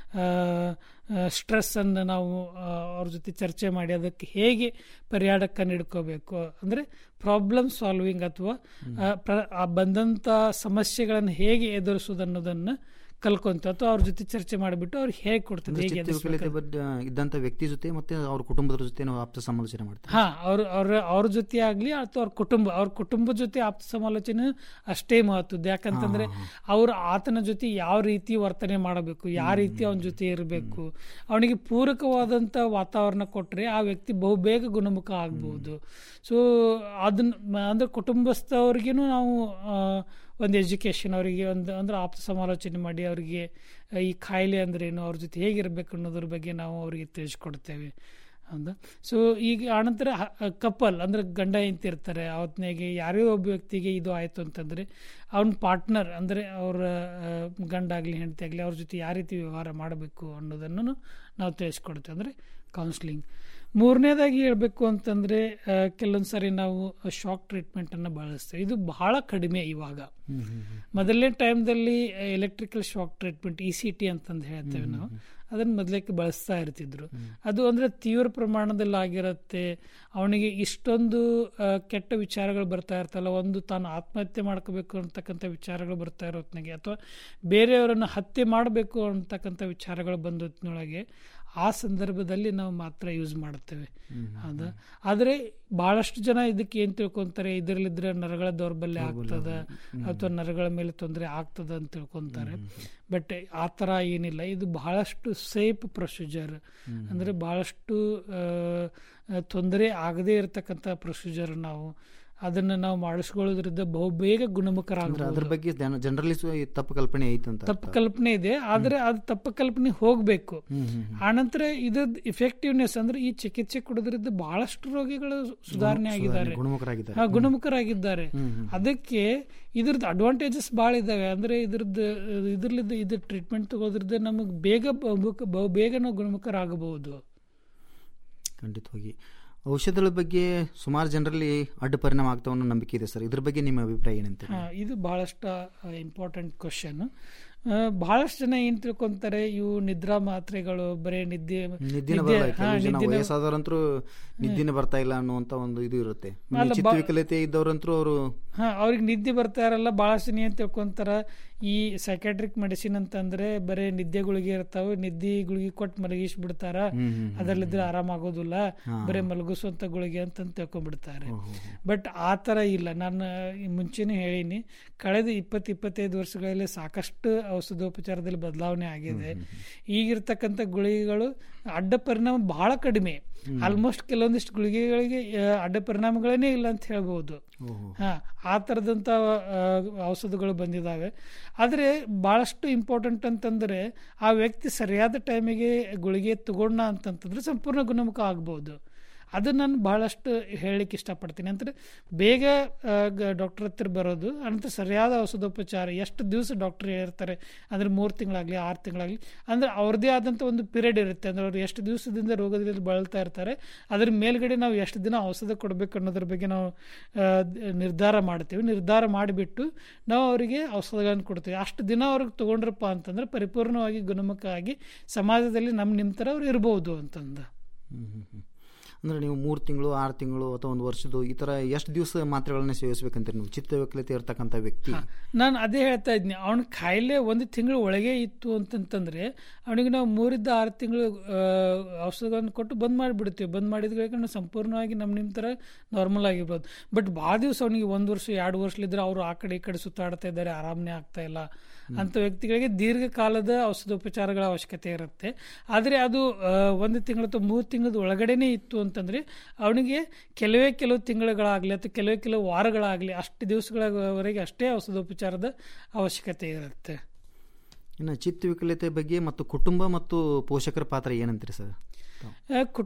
ಸ್ಟ್ರೆಸ್ ಅನ್ನು ನಾವು ಆ, ಅವ್ರ ಜೊತೆ ಚರ್ಚೆ ಮಾಡಿ ಅದಕ್ಕೆ ಹೇಗೆ ಪರಿಹಾರ ಕಂಡುಹಿಡ್ಕೋಬೇಕು ಅಂದ್ರೆ ಪ್ರಾಬ್ಲಮ್ ಸಾಲ್ವಿಂಗ್ ಅಥವಾ ಆ, ಪ್ರ- ಆ ಬಂದಂಥ ಸಮಸ್ಯೆಗಳನ್ನು ಹೇಗೆ ಎದುರಿಸೋದು ಅನ್ನೋದನ್ನು ಕಲ್ಕೊಂತ ಅಥವಾ ಅವ್ರ ಜೊತೆ ಚರ್ಚೆ ಮಾಡಿಬಿಟ್ಟು ಅವ್ರಿಗೆ ಹೇಗೆ ಕೊಡ್ತದೆ ಅಂದ್ರೆ ಹೇಗೆ ಚಿತ್ತ ವಿಕಲತೆ ಎದುರಿಸ್ಬೇಕು ಬಗ್ಗೆ ಇದ್ದಂತ ವ್ಯಕ್ತಿ ಜೊತೆ ಮತ್ತೆ ಅವ್ರ ಕುಟುಂಬದ ಜೊತೆ ನಾವು ಆಪ್ತ ಸಮಾಲೋಚನೆ ಮಾಡ್ತೀವಿ ಹಾ ಅವ್ರ ಅವ್ರ ಅವ್ರ ಜೊತೆ ಆಗ್ಲಿ ಅಥವಾ ಅವ್ರ ಕುಟುಂಬ ಅವ್ರ ಕುಟುಂಬದ ಜೊತೆ ಆಪ್ತ ಸಮಾಲೋಚನೆ ಅಷ್ಟೇ ಮಹತ್ವದ್ದು ಯಾಕಂತಂದ್ರೆ ಅವ್ರು ಆತನ ಜೊತೆ ಯಾವ ರೀತಿ ವರ್ತನೆ ಮಾಡಬೇಕು ಯಾವ ರೀತಿ ಅವನ ಜೊತೆ ಇರಬೇಕು ಅವನಿಗೆ ಪೂರಕವಾದಂತ ವಾತಾವರಣ ಕೊಟ್ರೆ ಆ ವ್ಯಕ್ತಿ ಬಹುಬೇಗ ಗುಣಮುಖ ಆಗ್ಬಹುದು ಸೊ ಅದನ್ನ ಮ- ಅಂದ್ರೆ ಕುಟುಂಬಸ್ಥವ್ರಿಗೇನು ನಾವು ಆ, ಒಂದು ಎಜುಕೇಶನ್ ಅವರಿಗೆ ಒಂದು ಅಂದ್ರೆ ಆಪ್ತ ಸಮಾಲೋಚನೆ ಮಾಡಿ ಅವರಿಗೆ ಈ ಕಾಯಿಲೆ ಅಂದ್ರೇನು ಅವ್ರ ಜೊತೆ ಹೇಗಿರ್ಬೇಕು ಅನ್ನೋದ್ರ ಬಗ್ಗೆ ನಾವು ಅವರಿಗೆ ತಿಳಿಸ್ಕೊಡ್ತೇವೆ ಹೌದಾ ಸೊ ಈಗ ಆನಂತರ ಕಪಲ್ ಅಂದ್ರೆ ಗಂಡ ಹೆಂಡತಿ ಇರ್ತಾರೆ ಅವತ್ನಾಗೆ ಯಾರೇ ಒಬ್ಬ ವ್ಯಕ್ತಿಗೆ ಇದು ಆಯಿತು ಅಂತಂದ್ರೆ ಅವನ ಪಾರ್ಟ್ನರ್ ಅಂದರೆ ಅವರ ಆ, ಗಂಡ ಆಗಲಿ ಹೆಂಡತಿ ಆಗಲಿ ಅವ್ರ ಜೊತೆ ಯಾವ ರೀತಿ ವ್ಯವಹಾರ ಮಾಡಬೇಕು ಅನ್ನೋದನ್ನು ನಾವು ತಿಳಿಸ್ಕೊಡ್ತೇವೆ ಅಂದರೆ ಕೌನ್ಸ್ಲಿಂಗ್ ಮೂರನೇದಾಗಿ ಹೇಳಬೇಕು ಅಂತಂದರೆ ಕೆಲವೊಂದು ಸಾರಿ ನಾವು ಶಾಕ್ ಟ್ರೀಟ್ಮೆಂಟನ್ನು ಬಳಸ್ತೇವೆ ಇದು ಬಹಳ ಕಡಿಮೆ ಇವಾಗ ಮೊದಲನೇ ಟೈಮ್ದಲ್ಲಿ electrical shock treatment E C T ಅಂತಂದು ಹೇಳ್ತೇವೆ ನಾವು ಅದನ್ನು ಮೊದಲಕ್ಕೆ ಬಳಸ್ತಾ ಇರ್ತಿದ್ರು ಅದು ಅಂದರೆ ತೀವ್ರ ಪ್ರಮಾಣದಲ್ಲಿ ಆಗಿರುತ್ತೆ ಅವನಿಗೆ ಇಷ್ಟೊಂದು ಆ, ಕೆಟ್ಟ ವಿಚಾರಗಳು ಬರ್ತಾ ಇರ್ತಲ್ಲ ಒಂದು ತಾನು ಆತ್ಮಹತ್ಯೆ ಮಾಡ್ಕೋಬೇಕು ಅಂತಕ್ಕಂಥ ವಿಚಾರಗಳು ಬರ್ತಾ ಇರೋ ಹೊತ್ನಾಗೆ ಅಥವಾ ಬೇರೆಯವರನ್ನು ಹತ್ಯೆ ಮಾಡಬೇಕು ಅಂತಕ್ಕಂಥ ವಿಚಾರಗಳು ಬಂದ ಹೊತ್ನೊಳಗೆ ಆ ಸಂದರ್ಭದಲ್ಲಿ ನಾವು ಮಾತ್ರ ಯೂಸ್ ಮಾಡುತ್ತೇವೆ ಹೌದಾ ಆದರೆ ಬಹಳಷ್ಟು ಜನ ಇದಕ್ಕೆ ಏನು ತಿಳ್ಕೊಂತಾರೆ ಇದರಲ್ಲಿದ್ರೆ ನರಗಳ ದೌರ್ಬಲ್ಯ ಆಗ್ತದ ಅಥವಾ ನರಗಳ ಮೇಲೆ ತೊಂದರೆ ಆಗ್ತದ ಅಂತ ತಿಳ್ಕೊಂತಾರೆ ಬಟ್ ಆ ಥರ ಏನಿಲ್ಲ ಇದು ಬಹಳಷ್ಟು ಸೇಫ್ ಪ್ರೊಸೀಜರ್ ಅಂದರೆ ಬಹಳಷ್ಟು ತೊಂದರೆ ಆಗದೇ ಇರತಕ್ಕಂಥ ಪ್ರೊಸೀಜರ್ ನಾವು ಅದನ್ನು ನಾವು ಮಾಡಿಸ್ಕೊಳ್ಳೋದ್ರಿಂದ ಬಹುಬೇಗ ಅಂದ್ರೆ ಗುಣಮುಖರಾಗಬಹುದು ಅದ್ರ ಬಗ್ಗೆ ಜನರಲಿ ತಪ್ಪು ಕಲ್ಪನೆ ಐತೆ ಅಂತ ತಪ್ಪು ಕಲ್ಪನೆ ಇದೆ ಆದ್ರೆ ಅದು ತಪ್ಪು ಕಲ್ಪನೆ ಹೋಗ್ಬೇಕು ಆನಂತರ ಇದ್ರದ್ದು ಇಫೆಕ್ಟಿವ್ನೆಸ್ ಅಂದ್ರೆ ಈ ಚಿಕಿತ್ಸೆ ಕೊಡೋದ್ರಿಂದ ಬಹಳಷ್ಟು ರೋಗಿಗಳು ಸುಧಾರಣೆ ಆಗಿದ್ದಾರೆ ಗುಣಮುಖರಾಗಿದ್ದಾರೆ. ಹಾ, ಗುಣಮುಖರಾಗಿದ್ದಾರೆ ಅದಕ್ಕೆ ಇದ್ರದ್ದು ಅಡ್ವಾಂಟೇಜಸ್ ಭಾಳ ಇದಾವೆ ಅಂದ್ರೆ ಇದ್ರದ್ದು ಇದ್ರಲ್ಲಿದ್ದ ಇದು ಟ್ರೀಟ್ಮೆಂಟ್ ತಗೋದ್ರಿಂದ ನಮಗೆ ಬೇಗ ಬಹುಮುಖ ಬಹು ಬೇಗ ನಾವು ಗುಣಮುಖರಾಗಬಹುದು ಖಂಡಿತವಾಗಿ ಔಷಧಗಳ ಬಗ್ಗೆ ಸುಮಾರು ಜನರಲ್ಲಿ ಅಡ್ಡ ಪರಿಣಾಮ ಆಗ್ತಾವ ಅನ್ನೋ ನಂಬಿಕೆ ಇದೆ ಸರ್ ಇದ್ರ ಬಗ್ಗೆ ನಿಮ್ಮ ಅಭಿಪ್ರಾಯ ಏನಂತ ಹಾ, ಇದು ಬಹಳಷ್ಟು ಇಂಪಾರ್ಟೆಂಟ್ ಕ್ವಶನ್ ಬಹಳಷ್ಟು ಜನ ಏನ್ ತಿಳ್ಕೊಂತಾರೆ ಇವು ನಿದ್ರಾ ಮಾತ್ರೆಗಳು ಬರೇ ನಿದ್ದೆ ನಿದ್ದಿನ ನಿದ್ದೆ- ಬರಲ್ಲ ಹಾ, ಕೆಲವು ಜನ ನಿದ್ದಿನ- ವಯಸ್ಸಾದವರಂತರೂ ನಿದ್ದಿನೇ ಬರ್ತಾ ಇಲ್ಲ ಅನ್ನುವಂತ ಒಂದು ಇದು ಇರುತ್ತೆ ಅಲ್ಲ, ಚಿತ್ತ ಬಾ- ವಿಕಲತೆ ಇದ್ದವರಂತರೂ ಅವರು ಹಾ ಅವ್ರಿಗೆ ನಿದ್ದೆ ಬರ್ತಾ ಇರಲ್ಲ ಭಾಳಷ್ಟು ಜನ ಏನ್ ತಿಳ್ಕೊಂತಾರ ಈ ಸೈಕ್ಯಾಟ್ರಿಕ್ ಮೆಡಿಸಿನ್ ಅಂತಂದ್ರೆ ಬರೀ ನಿದ್ದೆ ಗುಳಿಗೆ ಇರ್ತಾವೆ ನಿದ್ದೆ ಗುಳಿಗೆ ಕೊಟ್ಟು ಮಲಗಿಸ್ ಬಿಡ್ತಾರ ಹ್ಮ್, ಹ್ಮ್, ಅದರಲ್ಲಿದ್ರೆ ಆರಾಮ ಆಗೋದಿಲ್ಲ ಹಾ. ಬರೀ ಮಲಗಿಸುವಂತ ಗುಳಿಗೆ ಅಂತ ತಿಳ್ಕೊಂಡ್ಬಿಡ್ತಾರೆ ಬಟ್ ಆ ಥರ ಇಲ್ಲ ನಾನು ಈ ಮುಂಚೆನೇ ಹೇಳೀನಿ ಕಳೆದ ಇಪ್ಪತ್ತು ಇಪ್ಪತ್ತೈದು ವರ್ಷಗಳಲ್ಲಿ ಸಾಕಷ್ಟು ಔಷಧೋಪಚಾರದಲ್ಲಿ ಬದಲಾವಣೆ ಆಗಿದೆ ಈಗಿರ್ತಕ್ಕಂಥ ಗುಳಿಗೆಗಳು ಅಡ್ಡ ಪರಿಣಾಮ ಬಹಳ ಕಡಿಮೆ ಆಲ್ಮೋಸ್ಟ್ ಕೆಲವೊಂದಿಷ್ಟು ಗುಳಿಗೆಗಳಿಗೆ ಆ, ಅಡ್ಡ ಪರಿಣಾಮಗಳೇನೇ ಇಲ್ಲ ಅಂತ ಹೇಳ್ಬೋದು ಹಾ ಆ ಥರದಂಥ ಆ, ಔಷಧಗಳು ಬಂದಿದ್ದಾವೆ ಆದರೆ ಭಾಳಷ್ಟು ಇಂಪಾರ್ಟೆಂಟ್ ಅಂತಂದರೆ ಆ ವ್ಯಕ್ತಿ ಸರಿಯಾದ ಟೈಮಿಗೆ ಗುಳಿಗೆ ತಗೊಂಡ ಅಂತಂತಂದ್ರೆ ಸಂಪೂರ್ಣ ಗುಣಮುಖ ಆಗ್ಬೋದು ಅದು ನಾನು ಭಾಳಷ್ಟು ಹೇಳಲಿಕ್ಕೆ ಇಷ್ಟಪಡ್ತೀನಿ ಅಂದರೆ ಬೇಗ ಡಾಕ್ಟರ್ ಹತ್ತಿರ ಬರೋದು ಅನಂತರ ಸರಿಯಾದ ಔಷಧೋಪಚಾರ ಎಷ್ಟು ದಿವಸ ಡಾಕ್ಟರ್ ಹೇಳ್ತಾರೆ ಅಂದರೆ ಮೂರು ತಿಂಗಳಾಗಲಿ ಆರು ತಿಂಗಳಾಗಲಿ ಅಂದರೆ ಅವ್ರದ್ದೇ ಆದಂಥ ಒಂದು ಪೀರಿಯಡ್ ಇರುತ್ತೆ ಅಂದರೆ ಅವ್ರು ಎಷ್ಟು ದಿವಸದಿಂದ ರೋಗದಲ್ಲಿ ಬಳಲ್ತಾ ಇರ್ತಾರೆ ಅದ್ರ ಮೇಲ್ಗಡೆ ನಾವು ಎಷ್ಟು ದಿನ ಔಷಧ ಕೊಡಬೇಕು ಅನ್ನೋದ್ರ ಬಗ್ಗೆ ನಾವು ಆ, ದ- ನಿರ್ಧಾರ ಮಾಡ್ತೀವಿ ನಿರ್ಧಾರ ಮಾಡಿಬಿಟ್ಟು ನಾವು ಅವರಿಗೆ ಔಷಧಗಳನ್ನು ಕೊಡ್ತೀವಿ ಅಷ್ಟು ದಿನ ಅವ್ರಿಗೆ ತೊಗೊಂಡ್ರಪ್ಪ ಅಂತಂದ್ರೆ ಪರಿಪೂರ್ಣವಾಗಿ ಗುಣಮುಖ ಆಗಿ ಸಮಾಜದಲ್ಲಿ ನಮ್ಮ ನಿಮ್ಮ ಥರ ಅವ್ರು ಇರ್ಬೋದು ಅಂತಂದು ಅಂದ್ರೆ ನೀವು ಮೂರು ತಿಂಗಳು ಆರು ತಿಂಗಳು ಅಥವಾ ಒಂದು ವರ್ಷದ್ದು ಈ ತರ ಎಷ್ಟು ದಿವಸ ಮಾತ್ರೆಗಳನ್ನ ಸೇವಿಸ್ಬೇಕಂತೀರಿ ನೀವು ಚಿತ್ತ ವಿಕಲತೆ ಇರ್ತಕ್ಕಂಥ ವ್ಯಕ್ತಿ ನಾನು ಅದೇ ಹೇಳ್ತಾ ಇದ್ನಿ ಅವನ ಕಾಯಿಲೆ ಒಂದು ತಿಂಗಳು ಒಳಗೆ ಇತ್ತು ಅಂತಂತಂದ್ರೆ ಅವನಿಗೆ ನಾವು ಮೂರಿಂದ ಆರು ತಿಂಗಳು ಆ, ಔಷಧಗಳನ್ನು ಕೊಟ್ಟು ಬಂದ್ ಮಾಡಿಬಿಡ್ತೀವಿ ಬಂದ್ ಮಾಡಿದ್ರೆ ನಾವು ಸಂಪೂರ್ಣವಾಗಿ ನಮ್ಮ ನಿಮ್ಮ ಥರ ನಾರ್ಮಲ್ ಆಗಿರ್ಬೋದು ಬಟ್ ಭಾಳ ದಿವಸ ಅವನಿಗೆ ಒಂದು ವರ್ಷ ಎರಡು ವರ್ಷಲಿದ್ರೆ ಅವರು ಆ ಕಡೆ ಈ ಕಡೆ ಸುತ್ತಾಡ್ತಾ ಇದ್ದಾರೆ ಆರಾಮನೇ ಆಗ್ತಾ ಇಲ್ಲ ಅಂಥ ವ್ಯಕ್ತಿಗಳಿಗೆ ದೀರ್ಘಕಾಲದ ಔಷಧೋಪಚಾರಗಳ ಅವಶ್ಯಕತೆ ಇರುತ್ತೆ ಆದರೆ ಅದು ಆ, ಒಂದು ತಿಂಗಳ ಅಥವಾ ಮೂರು ತಿಂಗಳದ ಒಳಗಡೆನೇ ಇತ್ತು ಅಂತಂದರೆ ಅವನಿಗೆ ಕೆಲವೇ ಕೆಲವು ತಿಂಗಳುಗಳಾಗಲಿ ಅಥವಾ ಕೆಲವೇ ಕೆಲವು ವಾರಗಳಾಗಲಿ ಅಷ್ಟು ದಿವಸಗಳವರೆಗೆ ಅಷ್ಟೇ ಔಷಧೋಪಚಾರದ ಅವಶ್ಯಕತೆ ಇರುತ್ತೆ ಇನ್ನು ಚಿತ್ತ ವಿಕಲತೆ ಬಗ್ಗೆ ಮತ್ತು ಕುಟುಂಬ ಮತ್ತು ಪೋಷಕರ ಪಾತ್ರ ಏನಂತೀರಿ ಸರ್ ಆ,